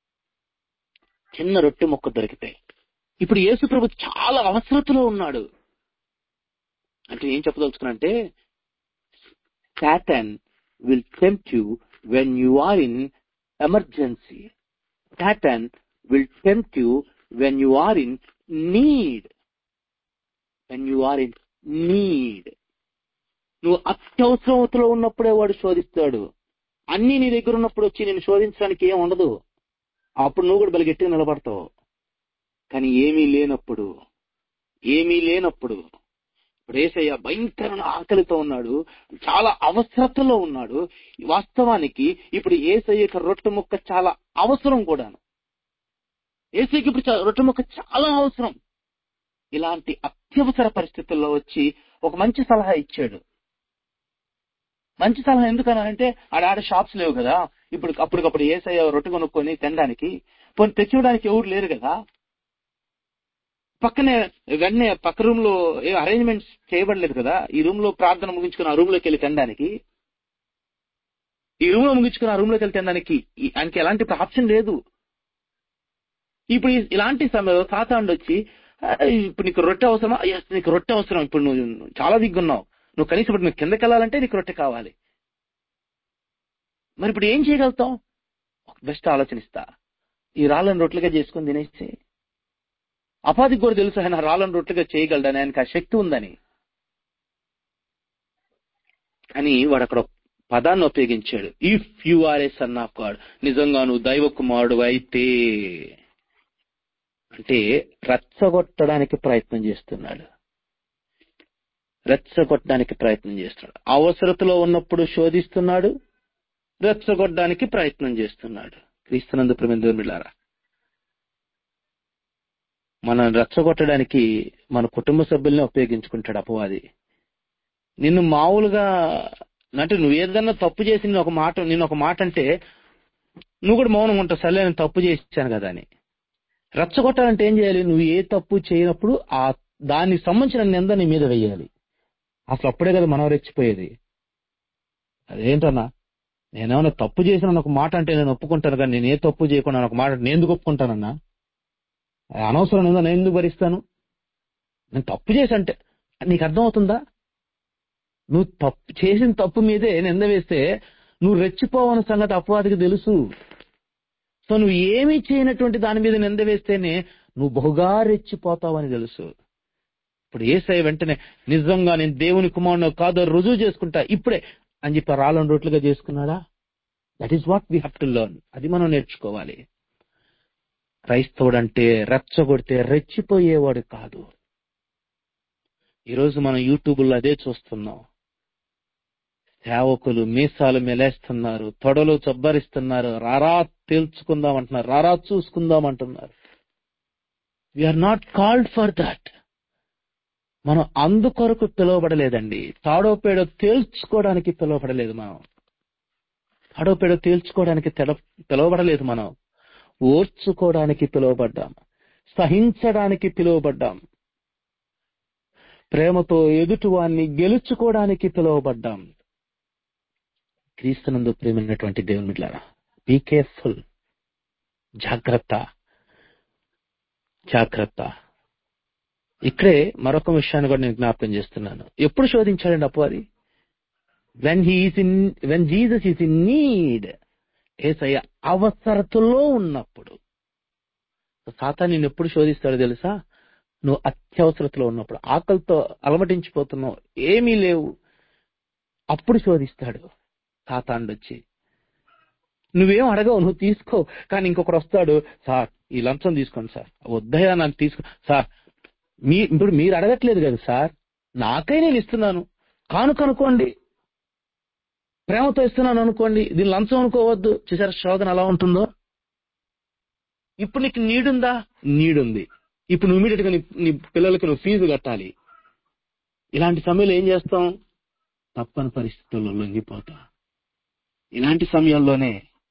చిన్న రొట్టె ముక్క దొరికితే ఇప్పుడు యేసు ప్రభు చాలా అవసరతలో ఉన్నాడు అంటే ఏం చెప్పదలుచుకున్నంటే Satan will tempt you when you are in emergency Satan will tempt you when you are in need when you are in need నువ్వు అత్యవసరతలో ఉన్నప్పుడే వాడు శోధిస్తాడు అన్ని నీ దగ్గర ఉన్నప్పుడు వచ్చి నేను శోధించడానికి ఏం ఉండదు అప్పుడు నువ్వు కూడా బలిగెట్టి నిలబడతావు కానీ ఏమీ లేనప్పుడు ఏమీ లేనప్పుడు ఇప్పుడు ఏసయ్య భయంకరమైన ఆకలితో ఉన్నాడు చాలా అవసరతలో ఉన్నాడు వాస్తవానికి ఇప్పుడు ఏసయ్య యొక్క రొట్టె ముక్క చాలా అవసరం కూడాను ఏసైకి ఇప్పుడు చా- రొట్టె ముక్క చాలా అవసరం ఇలాంటి అత్యవసర పరిస్థితుల్లో వచ్చి ఒక మంచి సలహా ఇచ్చాడు మంచి సలహా ఎందుకనంటే ఆడ ఆడ షాప్స్ లేవు కదా ఇప్పుడు అప్పటికప్పుడు ఏసయ్య రొట్టె కొనుక్కొని తినడానికి పోనీ తెచ్చివ్వడానికి ఎవరు లేరు కదా పక్కనే వెంటనే పక్క రూమ్ లో ఏ అరేంజ్మెంట్స్ చేయబడలేదు కదా ఈ రూమ్ లో ప్రార్థన ముగించుకుని ఆ రూమ్ లోకి వెళ్ళి తినడానికి ఈ రూమ్ లో ముగించుకుని ఆ రూమ్ లోకి వెళ్ళి తినడానికి ఈ- ఆయనకి ఎలాంటి ఆప్షన్ లేదు ఇప్పుడు ఈ- ఇలాంటి సమయంలో సాతాండు వచ్చి "ఆ, ఇప్పుడు నీకు రొట్టె అవసరమా ఎస్ నీకు రొట్టె అవసరం ఇప్పుడు నువ్వు చాలా దిగ్గున్నావు నువ్వు కనీసం ఇప్పుడు నువ్వు కిందకి వెళ్ళాలంటే నీకు రొట్టె కావాలి మరి ఇప్పుడు ఏం చేయగలుగుతాం బెస్ట్ ఆలోచనిస్తా ఈ రాళ్ళని రొట్టెలుగా చేసుకుని తినేసి అపాధికి కూడా తెలుసు ఆయన రాళ్ళని రొట్టెలుగా చేయగలడని ఆయనకి ఆ శక్తి ఉందని అని వాడు అక్కడ ఒక పదాన్ని ఉపయోగించాడు if you are a son of God నిజంగా నువ్వు దైవ కుమారుడు అయితే అంటే రెచ్చగొట్టడానికి ప్రయత్నం చేస్తున్నాడు రెచ్చగొట్టడానికి ప్రయత్నం చేస్తున్నాడు అవసరతలో ఉన్నప్పుడు శోధిస్తున్నాడు రెచ్చగొట్టడానికి ప్రయత్నం చేస్తున్నాడు క్రీస్తునందు ప్రమిందులారా మనం రెచ్చగొట్టడానికి మన కుటుంబ సభ్యుల్ని ఉపయోగించుకుంటాడు అపవాది నిన్ను మామూలుగా అంటే నువ్వు ఏదన్నా తప్పు చేసి నేను ఒక మాట నేను ఒక మాట అంటే నువ్వు కూడా మౌనం ఉంటావు సరే నేను తప్పు చేశాను కదా అని రెచ్చగొట్టాలంటే ఏం చేయాలి నువ్వు ఏ తప్పు చేయనప్పుడు ఆ దానికి సంబంధించిన నింద నీ మీద వెయ్యాలి అసలు అప్పుడే కదా మనం రెచ్చిపోయేది అదేంటన్నా నేనేమన్నా తప్పు చేసిన ఒక మాట అంటే నేను ఒప్పుకుంటాను కానీ నేను ఏ తప్పు చేయకుండా ఒక మాట నేను ఎందుకు ఒప్పుకుంటానన్నా అది అనవసరం ఉందా నేను ఎందుకు భరిస్తాను నేను తప్పు చేసి అంటే నీకు అర్థమవుతుందా నువ్వు తప్పు చేసిన తప్పు మీదే నింద వేస్తే నువ్వు రెచ్చిపోవన్న సంగతి అపవాదికి తెలుసు సో నువ్వు ఏమీ చేయనటువంటి దాని మీద నింద వేస్తేనే నువ్వు బహుగా రెచ్చిపోతావని తెలుసు ఇప్పుడు ఏసై వెంటనే నిజంగా నేను దేవుని కుమారుడు కాదో రుజువు చేసుకుంటా ఇప్పుడే అని చెప్పి రాళ్ళని రొట్లుగా చేసుకున్నాడా that is what we have to learn అది మనం నేర్చుకోవాలి క్రైస్తవుడు అంటే రెచ్చగొడితే రెచ్చిపోయేవాడు కాదు ఈరోజు మనం యూట్యూబ్లో అదే చూస్తున్నాం సేవకులు మీసాలు మెలేస్తున్నారు తొడలు చబ్బరిస్తున్నారు రారా తేల్చుకుందాం అంటున్నారు రారా చూసుకుందాం అంటున్నారు we are not called for that మనం అందుకొరకు పిలువబడలేదండి తాడో పేడో తేల్చుకోవడానికి పిలువబడలేదు మనం తాడో పేడో తేల్చుకోవడానికి తెల- పిలువబడలేదు మనం ఓర్చుకోవడానికి పిలువబడ్డాం సహించడానికి పిలువబడ్డాం ప్రేమతో ఎదుటివాన్ని గెలుచుకోవడానికి పిలువబడ్డాం క్రీస్తునందు ప్రేమైనటువంటి దేవుని బిడ్డారా బీ కేర్ఫుల్ జాగ్రత్త జాగ్రత్త ఇక్కడే మరొక విషయాన్ని కూడా నేను జ్ఞాపకం చేస్తున్నాను ఎప్పుడు శోధించాడండి అపవాది when he is in when Jesus is in need Yesayya అవసరతలో ఉన్నప్పుడు సాతాన్ నిన్ను ఎప్పుడు శోధిస్తాడో తెలుసా నువ్వు అత్యవసరతలో ఉన్నప్పుడు ఆకలితో అలమటించిపోతున్నావు ఏమీ లేవు అప్పుడు శోధిస్తాడు సాతాండు వచ్చి నువ్వేం అడగవు నువ్వు తీసుకో కానీ ఇంకొకడు వస్తాడు సార్ ఈ లంచం తీసుకోండి సార్ వద్దయా నాకు తీసుకో సార్ మీ ఇప్పుడు మీరు అడగట్లేదు కదా సార్ నాకై నేను ఇస్తున్నాను కానుక అనుకోండి ప్రేమతో ఇస్తున్నాను అనుకోండి దీని లంచం అనుకోవద్దు చూసారా శోధన ఎలా ఉంటుందో ఇప్పుడు నీకు నీడుందా నీడుంది ఇప్పుడు నువ్వు ఇమీడియట్ గా నీ నీ పిల్లలకి నువ్వు ఫీజు కట్టాలి ఇలాంటి సమయంలో ఏం చేస్తాం తప్పని పరిస్థితుల్లో లొంగిపోతాం ఇలాంటి సమయంలోనే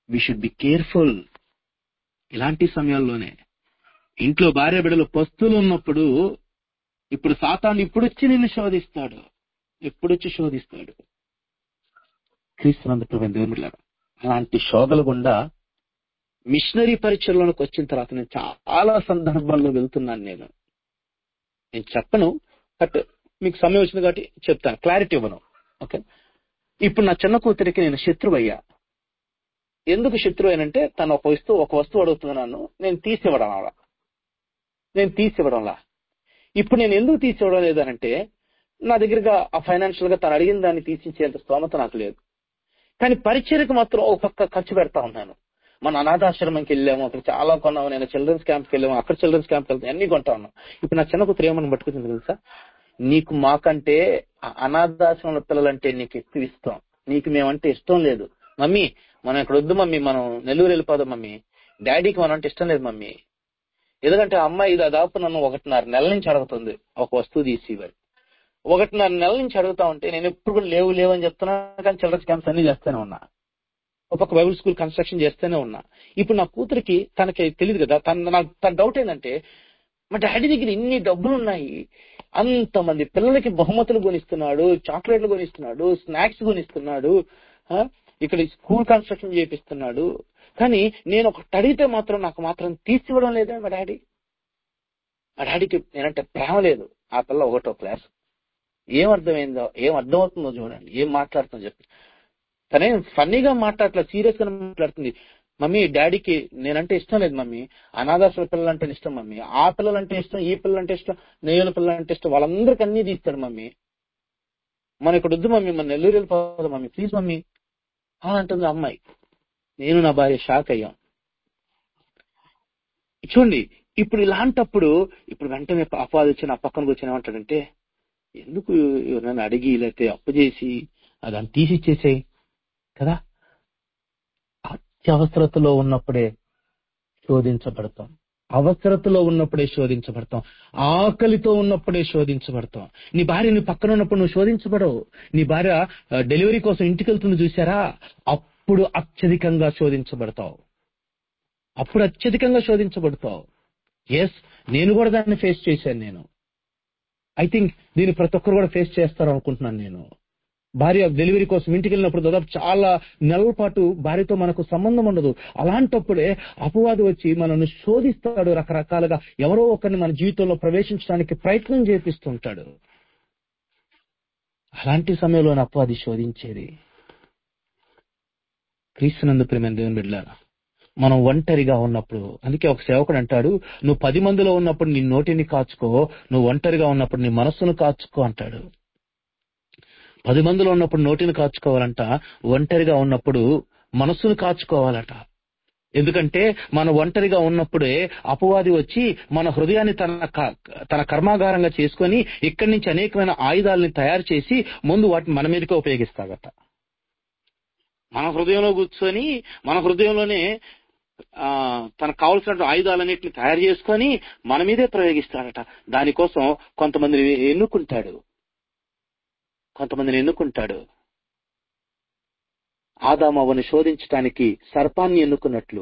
వి షుడ్ బి కేర్ఫుల్ ఇలాంటి సమయాల్లోనే ఇంట్లో భార్య బిడ్డలు పస్తులు ఉన్నప్పుడు ఇప్పుడు సాతాను ఇప్పుడు వచ్చి నిన్ను శోధిస్తాడు ఎప్పుడు వచ్చి శోధిస్తాడు క్రీస్తునందు ప్రభు దేవుని బిడ్డలారా, అలాంటి శోధల గుండా మిషనరీ పరిచయలోకి వచ్చిన తర్వాత నేను చాలా సందర్భాల్లో వెళ్తున్నాను నేను నేను చెప్పను బట్ మీకు సమయం వచ్చింది కాబట్టి చెప్తాను క్లారిటీ ఇవ్వను ఓకే ఇప్పుడు నా చిన్న కూతురికి నేను శత్రువు అయ్యా ఎందుకు శత్రువు అయినంటే తను ఒక వస్తువు ఒక వస్తువు అడుగుతున్నాను నేను తీసివ్వడం అలా నేను తీసివ్వడంలా ఇప్పుడు నేను ఎందుకు తీసివ్వడం లేదనంటే నా దగ్గరగా ఆ ఫైనాన్షియల్ గా తను అడిగిన దాన్ని తీసిచ్చేంత స్తోమత నాకు లేదు కానీ పరిచయకు మాత్రం ఒక పక్క ఖర్చు పెడతా ఉన్నాను మన అనాథాశ్రమంకి వెళ్ళాము అక్కడ చాలా కొన్నాము నేను చిల్డ్రన్స్ క్యాంప్కి వెళ్ళాము అక్కడ చిల్డ్రన్స్ క్యాంప్కి వెళ్తాను అన్ని కొంటా ఉన్నాను ఇప్పుడు నా చిన్న కూతురు ఏమని పట్టుకుంటుంది తెలుసా నీకు మాకంటే ఆ అనాథాశ్రమంలో పిల్లలంటే నీకు ఎక్కువ ఇష్టం నీకు మేమంటే ఇష్టం లేదు మమ్మీ మనం ఇక్కడ వద్దు మమ్మీ మనం నెల్లూరు వెళ్ళిపోదాం మమ్మీ డాడీకి మనం అంటే ఇష్టం లేదు మమ్మీ ఎందుకంటే ఆ అమ్మాయి దాదాపు నన్ను ఒకటిన్నర నెలల నుంచి అడుగుతుంది ఒక వస్తువు తీసి ఇవ్వాలి ఒకటిన్నర నెలల నుంచి అడుగుతా ఉంటే నేను ఎప్పుడు కూడా లేవు లేవు అని చెప్తున్నా కానీ చిల్డ్రన్స్ క్యాంప్స్ అన్ని చేస్తూనే ఉన్నా ఒక పక్క బైబుల్ స్కూల్ కన్స్ట్రక్షన్ చేస్తూనే ఉన్నా ఇప్పుడు నా కూతురికి తనకి తెలియదు కదా తన నాకు తన డౌట్ ఏంటంటే మా డాడీ దగ్గర ఇన్ని డబ్బులు ఉన్నాయి అంతమంది పిల్లలకి బహుమతులు కొనిస్తున్నాడు చాక్లెట్లు కొనిస్తున్నాడు స్నాక్స్ కొనిస్తున్నాడు ఆ, ఇక్కడ స్కూల్ కన్స్ట్రక్షన్ చేపిస్తున్నాడు కానీ నేను ఒకటి అడిగితే మాత్రం నాకు మాత్రం తీసివ్వడం లేదే మా డాడీ మా డాడీకి నేనంటే ప్రేమ లేదు ఆ పిల్ల ఒకటో క్లాస్ ఏం అర్థమైందో ఏం అర్థమవుతుందో చూడండి ఏం మాట్లాడుతుందో చెప్పి తనే ఫన్నీగా మాట్లాడట్లా సీరియస్ గా మాట్లాడుతుంది మమ్మీ డాడీకి నేనంటే ఇష్టం లేదు మమ్మీ అనాథాశ్రమ పిల్లలంటే ఇష్టం మమ్మీ ఆ పిల్లలంటే ఇష్టం ఈ పిల్లలంటే ఇష్టం నేయుల పిల్లలంటే ఇష్టం వాళ్ళందరికీ అన్ని తీస్తాడు మమ్మీ మన ఇక్కడ వద్దు మమ్మీ మన నెల్లూరు వెళ్ళిపోదు మమ్మీ ప్లీజ్ మమ్మీ అని అంటుంది ఆ అమ్మాయి నేను నా భార్య షాక్ అయ్యాం చూడండి ఇప్పుడు ఇలాంటప్పుడు ఇప్పుడు వెంటనే అపాది వచ్చిన ఆ పక్కనకు వచ్చిన ఏమంటాడంటే ఎందుకు ఎవరైనా అడిగి లేకపోతే అప్పు చేసి అదని తీసిచ్చేసేయి కదా అత్యవసరతలో ఉన్నప్పుడే శోధించబడతాం అవసరతలో ఉన్నప్పుడే శోధించబడతాం ఆకలితో ఉన్నప్పుడే శోధించబడతాం నీ భార్య నీ పక్కన ఉన్నప్పుడు నువ్వు శోధించబడవు నీ భార్య ఆ, డెలివరీ కోసం ఇంటికి వెళ్తుంది చూసారా అప్పుడు అత్యధికంగా శోధించబడతావు అప్పుడు అత్యధికంగా శోధించబడతావు ఎస్ నేను కూడా దాన్ని ఫేస్ చేశాను నేను ఐ థింక్ దీన్ని ప్రతి ఒక్కరు కూడా ఫేస్ చేస్తారు అనుకుంటున్నాను నేను భార్య డెలివరీ కోసం ఇంటికి వెళ్ళినప్పుడు దాదాపు చాలా నెలల పాటు భార్యతో మనకు సంబంధం ఉండదు అలాంటప్పుడే అపవాది వచ్చి మనల్ని శోధిస్తాడు రకరకాలుగా ఎవరో ఒకరిని మన జీవితంలో ప్రవేశించడానికి ప్రయత్నం చేపిస్తుంటాడు అలాంటి సమయంలో అపవాది శోధించేది క్రీస్తునందు ప్రేమ దేవుని బిడ్డలారా మనం ఒంటరిగా ఉన్నప్పుడు అందుకే ఒక సేవకుడు అంటాడు నువ్వు పది మందిలో ఉన్నప్పుడు నీ నోటిని కాచుకో నువ్వు ఒంటరిగా ఉన్నప్పుడు నీ మనస్సును కాచుకో అంటాడు పది మందిలో ఉన్నప్పుడు నోటిని కాచుకోవాలంట ఒంటరిగా ఉన్నప్పుడు మనస్సును కాచుకోవాలట ఎందుకంటే మన ఒంటరిగా ఉన్నప్పుడే అపవాది వచ్చి మన హృదయాన్ని తన క- తన కర్మాగారంగా చేసుకొని ఇక్కడి నుంచి అనేకమైన ఆయుధాలని తయారు చేసి ముందు వాటిని మన మీదకే ఉపయోగిస్తాడట మన హృదయంలో కూర్చొని మన హృదయంలోనే ఆ తనకు కావలసిన ఆయుధాలన్నింటిని తయారు చేసుకొని మన మీదే ప్రయోగిస్తాడట దానికోసం కొంతమందిని ఎన్నుకుంటాడు కొంతమందిని ఎన్నుకుంటాడు ఆదామవ్వను శోధించటానికి సర్పాన్ని ఎన్నుకున్నట్లు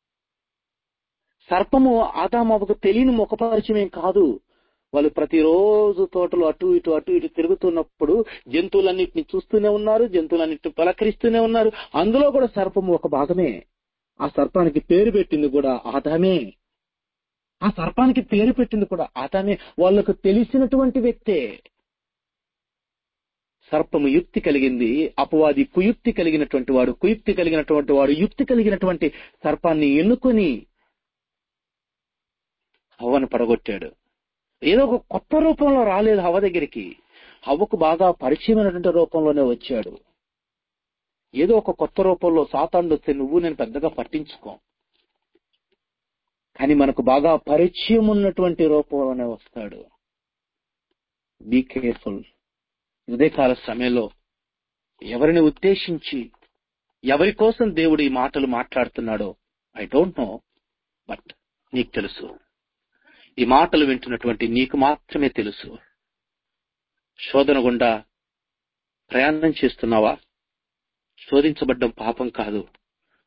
సర్పము ఆదామవ్వకు తెలియని ముఖపరిచయం కాదు వాళ్ళు ప్రతిరోజు తోటలో అటు ఇటు అటు ఇటు తిరుగుతున్నప్పుడు జంతువులన్నిటిని చూస్తూనే ఉన్నారు జంతువులన్నిటిని పలకరిస్తూనే ఉన్నారు అందులో కూడా సర్పము ఒక భాగమే ఆ సర్పానికి పేరు పెట్టింది కూడా ఆదామే ఆ సర్పానికి పేరు పెట్టింది కూడా ఆదామే వాళ్ళకు తెలిసినటువంటి వ్యక్తే సర్పము యుక్తి కలిగింది అపవాది కుయుక్తి కలిగినటువంటి వాడు కుయుక్తి కలిగినటువంటి వాడు యుక్తి కలిగినటువంటి సర్పాన్ని ఎన్నుకొని హవ్వను పడగొట్టాడు ఏదో ఒక కొత్త రూపంలో రాలేదు హవ్వ దగ్గరికి హవ్వకు బాగా పరిచయమైనటువంటి రూపంలోనే వచ్చాడు ఏదో ఒక కొత్త రూపంలో సాతాండు వస్తే నువ్వు నేను పెద్దగా పట్టించుకో కానీ మనకు బాగా పరిచయం ఉన్నటువంటి రూపంలోనే వస్తాడు బీ కేర్ఫుల్ ఉదయకాల సమయంలో ఎవరిని ఉద్దేశించి ఎవరి కోసం దేవుడు ఈ మాటలు మాట్లాడుతున్నాడో ఐ డోంట్ నో బట్ నీకు తెలుసు ఈ మాటలు వింటున్నటువంటి నీకు మాత్రమే తెలుసు శోధన గుండా ప్రయాణం చేస్తున్నావా శోధించబడ్డం పాపం కాదు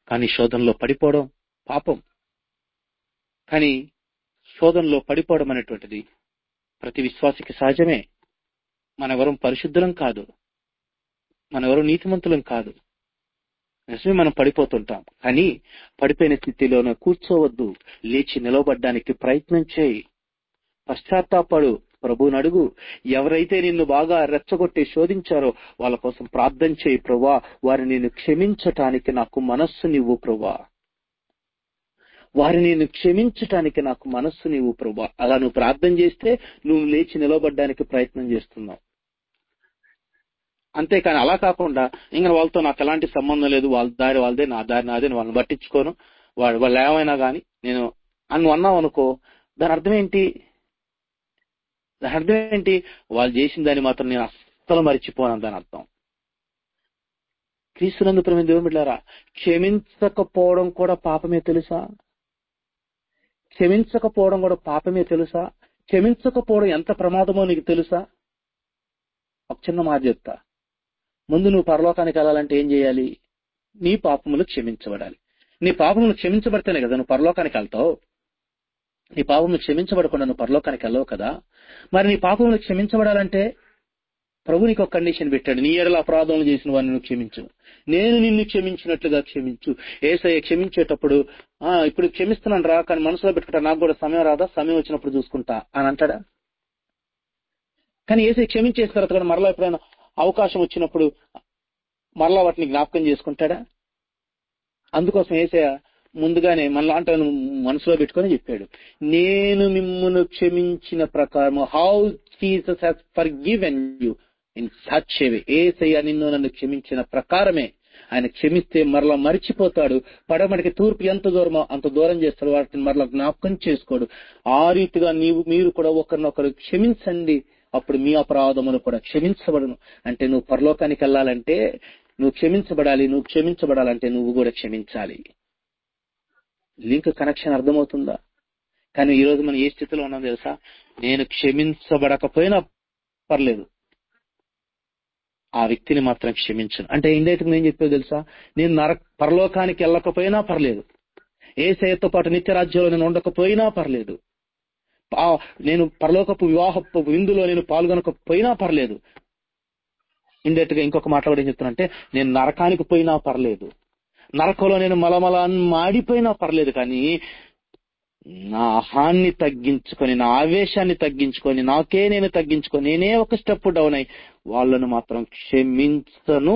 కానీ శోధనలో పడిపోవడం పాపం కానీ శోధనలో పడిపోవడం అనేటువంటిది ప్రతి విశ్వాసికి సహజమే మనెవరం పరిశుద్ధులం కాదు మనెవరం నీతిమంతులం కాదు నిజమే మనం పడిపోతుంటాం కానీ పడిపోయిన స్థితిలోనే కూర్చోవద్దు లేచి నిలవబడ్డానికి ప్రయత్నం చేయి పశ్చాత్తాపడు ప్రభువుని అడుగు ఎవరైతే నిన్ను బాగా రెచ్చగొట్టి శోధించారో వాళ్ళ కోసం ప్రార్థన చేయి ప్రభా వారిని నేను క్షమించటానికి నాకు మనస్సు నీవు ప్రభా వారిని నేను క్షమించటానికి నాకు మనస్సు నీవు ప్రభా అలా నువ్వు ప్రార్థన చేస్తే నువ్వు లేచి నిలవబడ్డానికి ప్రయత్నం చేస్తున్నావు అంతేకాని అలా కాకుండా ఇంకా వాళ్ళతో నాకు ఎలాంటి సంబంధం లేదు వాళ్ళ దారి వాళ్ళదే నా దారి నాదే నేను వాళ్ళని పట్టించుకోను వాడు వాళ్ళు ఏమైనా కానీ నేను అన్ను అన్నావు అనుకో దాని అర్థం ఏంటి దాని అర్థం ఏంటి వాళ్ళు చేసిన దాన్ని మాత్రం నేను అస్సలు మర్చిపోను దాని అర్థం క్రీస్తునందు ప్రేమ దేవుని బిడ్డారా క్షమించకపోవడం కూడా పాపమే తెలుసా క్షమించకపోవడం కూడా పాపమే తెలుసా క్షమించకపోవడం ఎంత ప్రమాదమో నీకు తెలుసా ఒక చిన్న మాట చెప్తా ముందు నువ్వు పరలోకానికి వెళ్ళాలంటే ఏం చేయాలి నీ పాపములు క్షమించబడాలి నీ పాపములు క్షమించబడితేనే కదా నువ్వు పరలోకానికి వెళ్తావు నీ పాపములు క్షమించబడకుండా నువ్వు పరలోకానికి వెళ్ళవు కదా మరి నీ పాపములు క్షమించబడాలంటే ప్రభు నీకు ఒక కండిషన్ పెట్టాడు నీ ఎడల అపరాధములు చేసిన వారిని నువ్వు క్షమించు నేను నిన్ను క్షమించినట్లుగా క్షమించు ఏసయ్య క్షమించేటప్పుడు ఆ ఇప్పుడు క్షమిస్తున్నాను రా కానీ మనసులో పెట్టుకుంటా నాకు కూడా సమయం రాదా సమయం వచ్చినప్పుడు చూసుకుంటా అని అంటాడా కానీ ఏసై క్షమించేసిన తర్వాత కూడా మరలా ఎప్పుడైనా అవకాశం వచ్చినప్పుడు మరలా వాటిని జ్ఞాపకం చేసుకుంటాడా అందుకోసం ఏసయ్య ముందుగానే మనలాంటి మనసులో పెట్టుకొని చెప్పాడు నేను మిమ్మల్ని క్షమించిన ప్రకారం how Jesus has forgiven you in such way Yesayya నిన్ను నన్ను క్షమించిన ప్రకారమే ఆయన క్షమిస్తే మరలా మరిచిపోతాడు పడమటికి తూర్పు ఎంత దూరమో అంత దూరం చేస్తాడు వాటిని మరలా జ్ఞాపకం చేసుకోడు ఆ రీతిగా నీవు మీరు కూడా ఒకరినొకరు క్షమించండి అప్పుడు మీ అపరాధములు కూడా క్షమించబడును అంటే నువ్వు పరలోకానికి వెళ్ళాలంటే నువ్వు క్షమించబడాలి నువ్వు క్షమించబడాలంటే నువ్వు కూడా క్షమించాలి లింక్ కనెక్షన్ అర్థమవుతుందా కానీ ఈ రోజు మనం ఏ స్థితిలో ఉన్నాం తెలుసా నేను క్షమించబడకపోయినా పర్లేదు ఆ వ్యక్తిని మాత్రం క్షమించను అంటే ఇండైరెక్ట్ నేను చెప్పేది తెలుసా నేను నర పరలోకానికి వెళ్ళకపోయినా పర్లేదు ఏ సేయతో పాటు నిత్య రాజ్యంలో నేను ఉండకపోయినా పర్లేదు నేను పరలోకపు వివాహ విందులో నేను పాల్గొనకపోయినా పర్లేదు ఇండైరెక్ట్ గా ఇంకొక మాట కూడా ఏం చెప్తున్నా నేను నరకానికి పోయినా పర్లేదు నరకంలో నేను మలమల మాడిపోయినా పర్లేదు కానీ నా అహాన్ని తగ్గించుకొని నా ఆవేశాన్ని తగ్గించుకొని నాకే నేను తగ్గించుకొని నేనే ఒక స్టెప్ డౌన్ అయి వాళ్ళను మాత్రం క్షమించను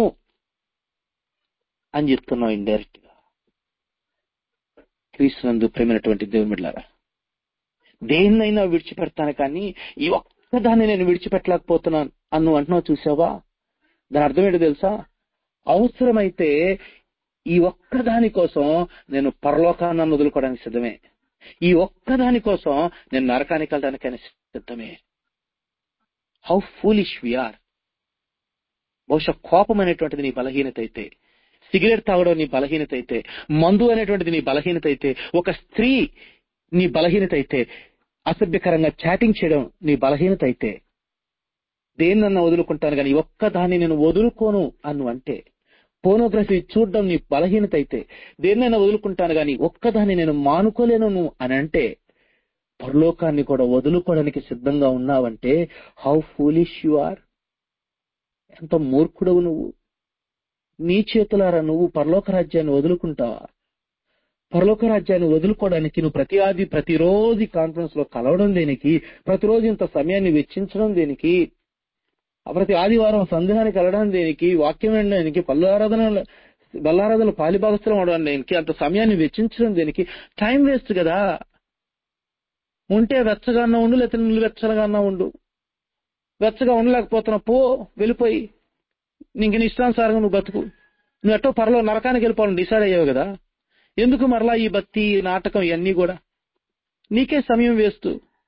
అని చెప్తున్నావు ఇండైరెక్ట్ గా క్రీస్తునందు ప్రేమైనటువంటి దేవుమిళ్ళారా దేన్నైనా విడిచిపెడతాను కానీ ఈ ఒక్కదాన్ని నేను విడిచిపెట్టలేకపోతున్నాను అన్ను అంటున్నావు చూసావా దాని అర్థం ఏంటో తెలుసా అవసరమైతే ఈ ఒక్కదాని కోసం నేను పరలోకాన్ని వదులుకోవడానికి సిద్ధమే ఈ ఒక్కదాని కోసం నేను నరకానికి వెళ్ళడానికైనా సిద్ధమే హౌ ఫూలిష్ వీఆర్ బహుశా కోపం అనేటువంటిది నీ బలహీనత అయితే సిగరెట్ తాగడం నీ బలహీనత అయితే మందు అనేటువంటిది నీ బలహీనత అయితే ఒక స్త్రీ నీ బలహీనత అయితే అసభ్యకరంగా చాటింగ్ చేయడం నీ బలహీనత అయితే దేన్నన్నా వదులుకుంటాను కానీ ఒక్కదాన్ని నేను వదులుకోను అను అంటే పోనోగ్రఫీ చూడడం నీ బలహీనత అయితే దేన్నైనా వదులుకుంటాను కానీ ఒక్కదాన్ని నేను మానుకోలేను అని అంటే పరలోకాన్ని కూడా వదులుకోవడానికి సిద్ధంగా ఉన్నావంటే హౌ ఫూలిష్ యు ఆర్ ఎంత మూర్ఖుడవు నువ్వు నీ చేతులారా నువ్వు పరలోక రాజ్యాన్ని వదులుకుంటావా పరలోక రాజ్యాన్ని వదులుకోవడానికి నువ్వు ప్రతి ఆది ప్రతిరోజు కాన్ఫరెన్స్ లో కలవడం దేనికి ప్రతిరోజు ఇంత సమయాన్ని వెచ్చించడం దేనికి ప్రతి ఆదివారం సందేహానికి వెళ్ళడం దేనికి వాక్యం వినడానికి పళ్ళు ఆరాధన బల్లారాధనలు పాలిభాగస్థలం అవడం దేనికి అంత సమయాన్ని వెచ్చించడం దేనికి టైం వేస్ట్ కదా ఉంటే వెచ్చగా అన్నా ఉండు లేకపోతే నువ్వు వెచ్చగా అన్నా ఉండు వెచ్చగా ఉండలేకపోతున్నావు పో వెళ్ళిపోయి నీకు నీ ఇష్టానుసారంగా నువ్వు బతుకు నువ్వు ఎట్టో పరలో నరకానికి వెళ్ళిపోవాలని డిసైడ్ అయ్యావు కదా ఎందుకు మరలా ఈ భక్తి ఈ నాటకం ఇవన్నీ కూడా నీకే సమయం వేస్ట్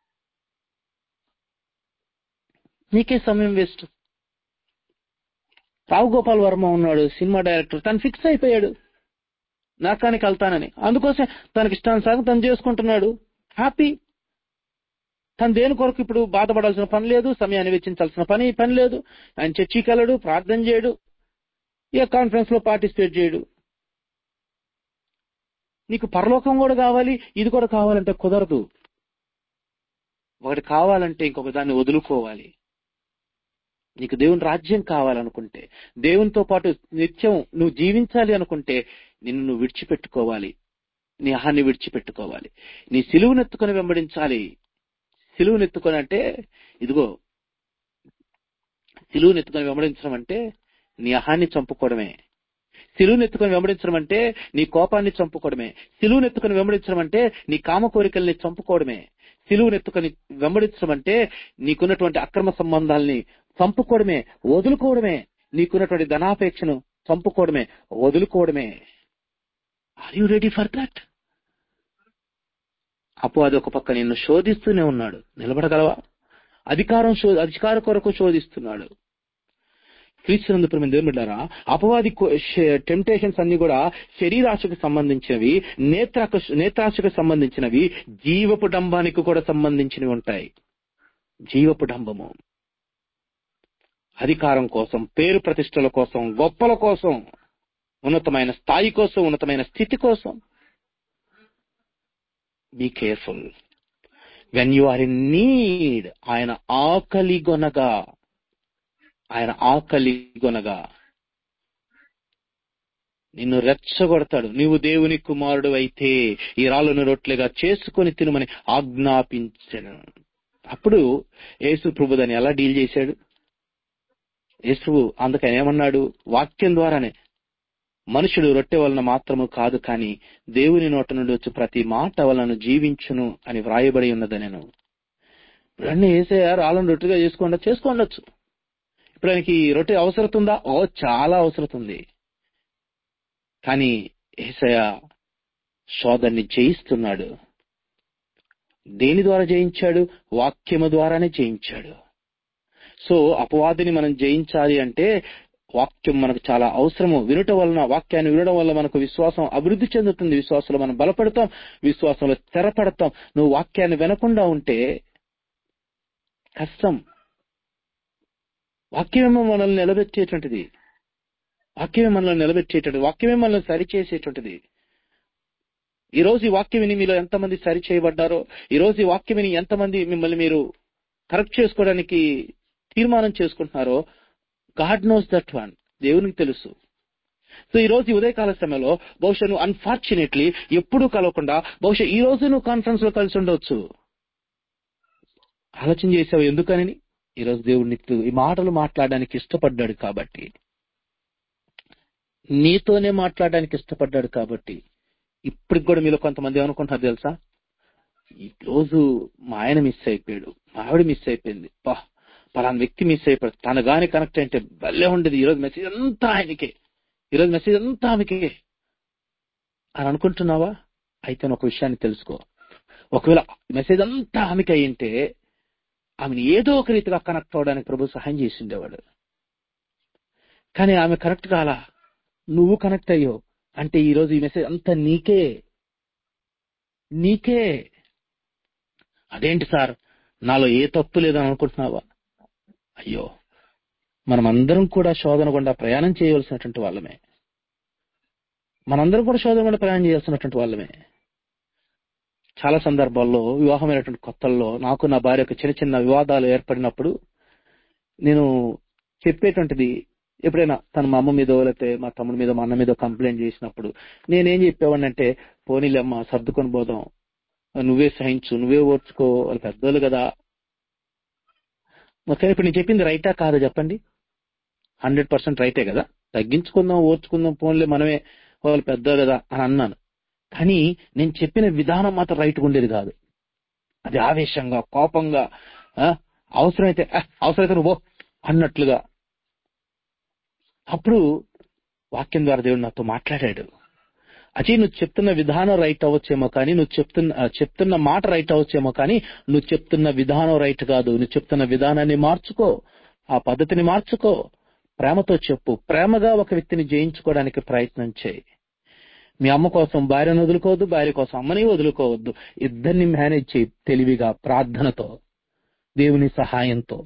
నీకే సమయం వేస్ట్ రావు గోపాల్ వర్మ ఉన్నాడు సినిమా డైరెక్టర్ తను ఫిక్స్ అయిపోయాడు నరకానికి వెళ్తానని అందుకోసం తనకి ఇష్టానుసారం తను చేసుకుంటున్నాడు హ్యాపీ తను దేని కొరకు ఇప్పుడు బాధపడాల్సిన పని లేదు సమయాన్ని వెచ్చించాల్సిన పని పని లేదు ఆయన చర్చికి వెళ్ళడు ప్రార్థన చేయడు ఏ కాన్ఫరెన్స్ లో పార్టిసిపేట్ చేయడు నీకు పరలోకం కూడా కావాలి ఇది కూడా కావాలంటే కుదరదు ఒకటి కావాలంటే ఇంకొక దాన్ని వదులుకోవాలి నీకు దేవుని రాజ్యం కావాలనుకుంటే దేవునితో పాటు నిత్యం నువ్వు జీవించాలి అనుకుంటే నిన్ను నువ్వు విడిచిపెట్టుకోవాలి నీ అహాన్ని విడిచిపెట్టుకోవాలి నీ సిలువునెత్తుకొని వెంబడించాలి సిలువునెత్తుకొని అంటే ఇదిగో సిలువునెత్తుకొని వెంబడించడం అంటే నీ అహాన్ని చంపుకోవడమే సిలువునెత్తుకొని వెంబడించడం అంటే నీ కోపాన్ని చంపుకోవడమే సిలువునెత్తుకొని వెంబడించడం అంటే నీ కామ కోరికల్ని చంపుకోవడమే సిలువునెత్తుకొని వెంబడించడం అంటే నీకున్నటువంటి అక్రమ సంబంధాల్ని చంపుకోవడమే వదులుకోవడమే నీకున్నటువంటి ధనాపేక్షను చంపుకోవడమే వదులుకోవడమే are you ready for that అప్పు అది ఒక పక్క నిన్ను శోధిస్తూనే ఉన్నాడు నిలబడగలవా అధికారం శో అధికార కొరకు శోధిస్తున్నాడు క్రీస్తునందు ప్రేమ దేవుని బిడ్డారా అపవాది టెంప్టేషన్స్ అన్ని కూడా శరీరాశకు సంబంధించినవి నేత్రాకు నేత్రాశకు సంబంధించినవి జీవపు డంబానికి కూడా సంబంధించినవి ఉంటాయి జీవపు డంబము అధికారం కోసం పేరు ప్రతిష్టల కోసం గొప్పల కోసం ఉన్నతమైన స్థాయి కోసం ఉన్నతమైన స్థితి కోసం be careful when you are in need ఆయన ఆకలి గొనగా ఆయన ఆకలి గొనగా నిన్ను రెచ్చగొడతాడు నీవు దేవుని కుమారుడు అయితే ఈ రాళ్ళను రొట్లుగా చేసుకొని తినమని ఆజ్ఞాపించను అప్పుడు యేసు ప్రభు దాన్ని ఎలా డీల్ చేశాడు యేసు ప్రభు అందుకని ఏమన్నాడు వాక్యం ద్వారానే మనుషుడు రొట్టె వలన మాత్రము కాదు కాని దేవుని నోట నుండి వచ్చి ప్రతి మాట వలన జీవించును అని వ్రాయబడి ఉన్నది నేను ఇప్పుడు అన్ని వేసేయా రాళ్ళను రొట్టెగా చేసుకోండి చేసుకోండొచ్చు ఇప్పుడు ఆయనకి రొట్టె అవసరం ఉందా ఓ చాలా అవసరం ఉంది కానీ ఏసయ శోధన్ని జయిస్తున్నాడు దేని ద్వారా జయించాడు వాక్యము ద్వారానే జయించాడు సో అపవాదిని మనం జయించాలి అంటే వాక్యం మనకు చాలా అవసరము వినుట వలన వాక్యాన్ని వినడం వల్ల మనకు విశ్వాసం అభివృద్ధి చెందుతుంది విశ్వాసంలో మనం బలపడతాం విశ్వాసంలో స్థిరపడతాం నువ్వు వాక్యాన్ని వినకుండా ఉంటే కష్టం వాక్యమేమో మనల్ని నిలబెట్టేటువంటిది వాక్యమే మనల్ని నిలబెట్టేటువంటిది వాక్యమే మనల్ని సరిచేసేటువంటిది ఈ రోజు ఈ వాక్యం విని మీలో ఎంతమంది సరి చేయబడ్డారో ఈ రోజు ఈ వాక్యం విని ఎంతమంది మిమ్మల్ని మీరు కరెక్ట్ చేసుకోవడానికి తీర్మానం చేసుకుంటున్నారో గాడ్ నోస్ దట్ వన్ దేవునికి తెలుసు సో ఈ రోజు ఈ ఉదయకాల సమయంలో బహుశా నువ్వు అన్ఫార్చునేట్లీ ఎప్పుడూ కలవకుండా బహుశా ఈ రోజు నువ్వు కాన్ఫరెన్స్ లో కలిసి ఉండవచ్చు ఆలోచన చేసావు ఎందుకని ఈ రోజు దేవుడు నీకు ఈ మాటలు మాట్లాడడానికి ఇష్టపడ్డాడు కాబట్టి నీతోనే మాట్లాడడానికి ఇష్టపడ్డాడు కాబట్టి ఇప్పటికి కూడా మీలో కొంతమంది ఏమనుకుంటున్నారు తెలుసా ఈ రోజు మా ఆయన మిస్ అయిపోయాడు మా ఆవిడ మిస్ అయిపోయింది పా పలానా వ్యక్తి మిస్ అయిపోయాడు తను గాని కనెక్ట్ అయితే భలే ఉండేది ఈరోజు మెసేజ్ అంతా ఆయనకే ఈరోజు మెసేజ్ అంతా ఆమెకే అని అనుకుంటున్నావా అయితే ఒక విషయాన్ని తెలుసుకో ఒకవేళ మెసేజ్ అంతా ఆమెకి అయ్యింటే ఆమెను ఏదో ఒక రీతిగా కనెక్ట్ అవడానికి ప్రభు సహాయం చేసి ఉండేవాడు కానీ ఆమె కనెక్ట్ కాలా నువ్వు కనెక్ట్ అయ్యో అంటే ఈ రోజు ఈ మెసేజ్ అంతా నీకే నీకే అదేంటి సార్ నాలో ఏ తప్పు లేదని అనుకుంటున్నావా అయ్యో మనమందరం కూడా శోధన గుండా ప్రయాణం చేయవలసినటువంటి వాళ్ళమే మనందరం కూడా శోధన గుండా ప్రయాణం చేయాల్సినటువంటి వాళ్ళమే చాలా సందర్భాల్లో వివాహమైనటువంటి కొత్తల్లో నాకు నా భార్యకు చిన్న చిన్న వివాదాలు ఏర్పడినప్పుడు నేను చెప్పేటువంటిది ఎప్పుడైనా తన మా అమ్మ మీదో లేకపోతే మా తమ్ముడి మీద మా అన్న మీద కంప్లైంట్ చేసినప్పుడు నేనేం చెప్పేవాడిని అంటే పోనీలేమ్మ సర్దుకొని పోదాం నువ్వే సహించు నువ్వే ఓర్చుకో వాళ్ళు పెద్దోళ్ళు కదా ఓకే ఇప్పుడు నేను చెప్పింది రైటా కాదా చెప్పండి హండ్రెడ్ పర్సెంట్ రైటే కదా తగ్గించుకుందాం ఓర్చుకుందాం పోన్లే మనమే వాళ్ళు పెద్ద కదా అని అన్నాను కానీ నేను చెప్పిన విధానం మాత్రం రైట్గా ఉండేది కాదు అది ఆవేశంగా కోపంగా ఆ, అవసరమైతే "ఆ, అవసరమైతే నువ్వు పో" అన్నట్లుగా అప్పుడు వాక్యం ద్వారా దేవుడు నాతో మాట్లాడాడు అజయ్ నువ్వు చెప్తున్న విధానం రైట్ అవ్వచ్చేమో కానీ నువ్వు చెప్తున్న ఆ, చెప్తున్న మాట రైట్ అవ్వచ్చేమో కానీ నువ్వు చెప్తున్న విధానం రైట్ కాదు నువ్వు చెప్తున్న విధానాన్ని మార్చుకో ఆ పద్ధతిని మార్చుకో ప్రేమతో చెప్పు ప్రేమగా ఒక వ్యక్తిని జయించుకోవడానికి ప్రయత్నం చేయి మీ అమ్మ కోసం భార్యను వదులుకోవద్దు భార్య కోసం అమ్మని వదులుకోవద్దు ఇద్దరిని మేనేజ్ చేయి తెలివిగా ప్రార్థనతో దేవుని సహాయంతో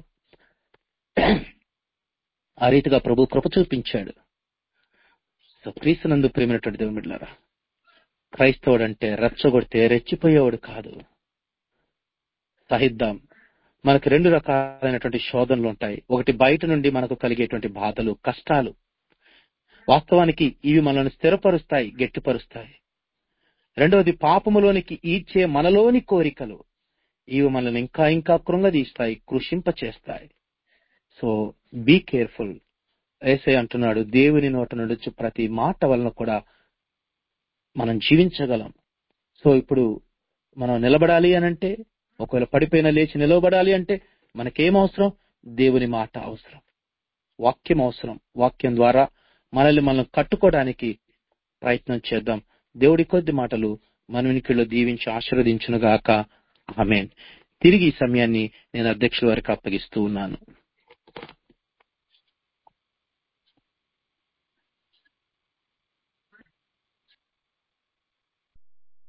ఆ రీతిగా ప్రభు కృప చూపించాడు సో క్రీస్తునందు ప్రేమైనటువంటి దేవుని బిడ్డలారా క్రైస్తవుడు అంటే రెచ్చగొడితే రెచ్చిపోయేవాడు కాదు సహిద్దాం మనకు రెండు రకాలైనటువంటి శోధనలు ఉంటాయి ఒకటి బయట నుండి మనకు కలిగేటువంటి బాధలు కష్టాలు వాస్తవానికి ఇవి మనల్ని స్థిరపరుస్తాయి గట్టిపరుస్తాయి రెండవది పాపములోనికి ఈడ్చే మనలోని కోరికలు ఇవి మనల్ని ఇంకా ఇంకా కృంగదీస్తాయి కృషింప చేస్తాయి సో బీ కేర్ఫుల్ ఏసై అంటున్నాడు దేవుని నోట నుండి ప్రతి మాట వలన కూడా మనం జీవించగలం సో ఇప్పుడు మనం నిలబడాలి అనంటే ఒకవేళ పడిపోయిన లేచి నిలవబడాలి అంటే మనకేం అవసరం దేవుని మాట అవసరం వాక్యం అవసరం వాక్యం ద్వారా మనల్ని మనం కట్టుకోవడానికి ప్రయత్నం చేద్దాం దేవుడి కొద్ది మాటలు మన వినికిలో దీవించి ఆశీర్వదించునుగాక ఆమెన్ తిరిగి ఈ సమయాన్ని నేను అధ్యక్షుల వారికి అప్పగిస్తూ ఉన్నాను